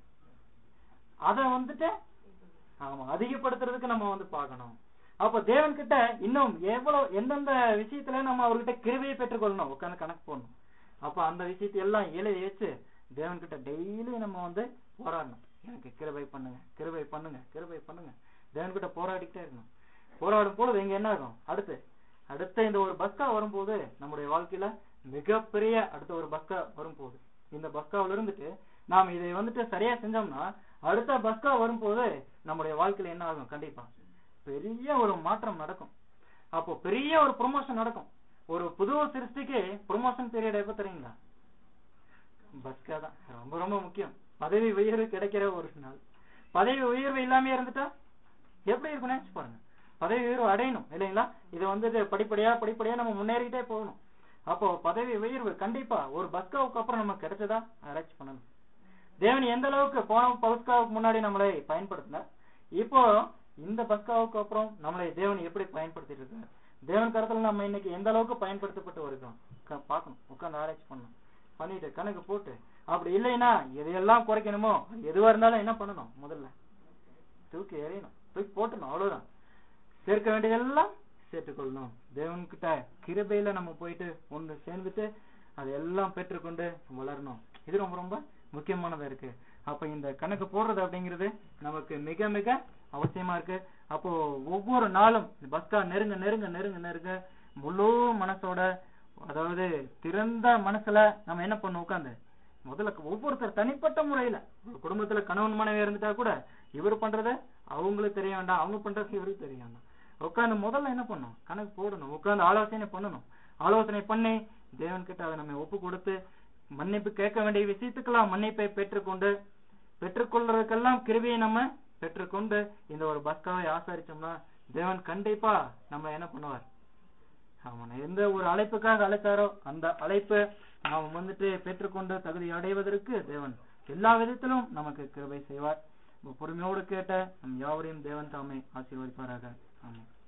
அத வந்துட்டு ஆமா அதிகப்படுத்துறதுக்கு நம்ம வந்து பார்க்கணும் அப்ப தேவன் கிட்ட இன்னும் எவ்வளவு எந்தெந்த விஷயத்துல நம்ம அவர்கிட்ட கிருபையை பெற்றுக்கொள்ளணும் உட்காந்து கணக்கு போடணும் அப்ப அந்த விஷயத்தை எல்லாம் எழுதி வச்சு தேவன் கிட்ட டெய்லி நம்ம வந்து போராடணும் எனக்கு கிருபை பண்ணுங்க கிருபை பண்ணுங்க கிருபை பண்ணுங்க தேவன் கிட்ட போராடிக்கிட்டே இருக்கணும் போராடும் பொழுது இங்க என்ன ஆகும் அடுத்து அடுத்த இந்த ஒரு பஸ்கா வரும்போது நம்முடைய வாழ்க்கையில மிகப்பெரிய அடுத்த ஒரு பஸ்கா வரும்போது இந்த பஸ்காவில இருந்துட்டு நாம் இதை வந்துட்டு சரியா செஞ்சோம்னா அடுத்த பஸ்கா வரும்போது நம்முடைய வாழ்க்கையில என்ன ஆகும் கண்டிப்பா பெரிய ஒரு மாற்றம் நடக்கும் அப்போ பெரிய ஒரு ப்ரொமோஷன் நடக்கும் ஒரு புது சிருஷ்டிக்கு ப்ரொமோஷன் பீரியட் எப்ப தெரியுங்களா பஸ்கா தான் ரொம்ப ரொம்ப முக்கியம் பதவி உயர்வு கிடைக்கிற ஒரு நாள் பதவி உயர்வு இல்லாம இருந்துட்டா எப்படி இருக்கும் நினைச்சு பாருங்க பதவி உயர்வு அடையணும் இல்லைங்களா இது வந்துட்டு படிப்படியா படிப்படியா நம்ம முன்னேறிக்கிட்டே போகணும் அப்போ பதவி உயர்வு கண்டிப்பா ஒரு பஸ்காவுக்கு அப்புறம் நமக்கு கிடைச்சதா ஆராய்ச்சி பண்ணணும் தேவன் எந்த அளவுக்கு போன பஸ்காவுக்கு முன்னாடி நம்மளை பயன்படுத்தினார் இப்போ இந்த பஸ்காவுக்கு அப்புறம் நம்மளை தேவன் எப்படி பயன்படுத்திட்டு இருக்கார் தேவன் கருத்துல நம்ம இன்னைக்கு எந்த அளவுக்கு பயன்படுத்தப்பட்டு வருகிறோம் க- பார்க்கணும் உட்கார்ந்து ஆராய்ச்சி பண்ணணும் பண்ணிட்டு கணக்கு போட்டு அப்படி இல்லைன்னா எதையெல்லாம் குறைக்கணுமோ அது எதுவா இருந்தாலும் என்ன பண்ணணும் முதல்ல தூக்கி எறியணும் தூக்கி போட்டணும் அவ்வளவுதான் சேர்க்க வேண்டியதெல்லாம் சேர்த்துக்கொள்ளணும் தேவன்கிட்ட கிருபையில நம்ம போயிட்டு ஒண்ணு சேர்ந்துட்டு அதெல்லாம் பெற்றுக்கொண்டு வளரணும் இது ரொம்ப ரொம்ப முக்கியமானதா இருக்கு அப்ப இந்த கணக்கு போடுறது அப்படிங்கிறது நமக்கு மிக மிக அவசியமா இருக்கு அப்போ ஒவ்வொரு நாளும் பஸ்கா நெருங்க நெருங்க நெருங்க நெருங்க முழு மனசோட அதாவது திறந்த மனசுல நம்ம என்ன பண்ணணும் உட்காந்து முதல்ல ஒவ்வொருத்தர் தனிப்பட்ட முறையில ஒரு குடும்பத்துல கணவன் மனைவி இருந்துட்டா கூட இவர் பண்றது அவங்களுக்கு தெரிய வேண்டாம் அவங்க பண்றது இவருக்கு தெரிய வேண்டாம் உட்காந்து முதல்ல என்ன பண்ணணும் கணக்கு போடணும் உட்காந்து ஆலோசனை பண்ணணும் ஆலோசனை பண்ணி தேவன் கிட்ட அதை நம்ம ஒப்பு கொடுத்து மன்னிப்பு கேட்க வேண்டிய விஷயத்துக்கெல்லாம் மன்னிப்பை பெற்றுக்கொண்டு பெற்றுக்கொள்றதுக்கெல்லாம் கிருபியை நம்ம பெற்றுக்கொண்டு இந்த ஒரு பஸ்காவை ஆசாரிச்சோம்னா தேவன் கண்டிப்பா நம்ம என்ன பண்ணுவார் ஆமா எந்த ஒரு அழைப்புக்காக அழைத்தாரோ அந்த அழைப்பு நாம் வந்துட்டு பெற்றுக்கொண்டு தகுதி அடைவதற்கு தேவன் எல்லா விதத்திலும் நமக்கு கிருபை செய்வார் பொறுமையோடு கேட்ட நம் யாவரையும் தேவன் தாமே ஆசீர்வதிப்பாராக ஆமாம்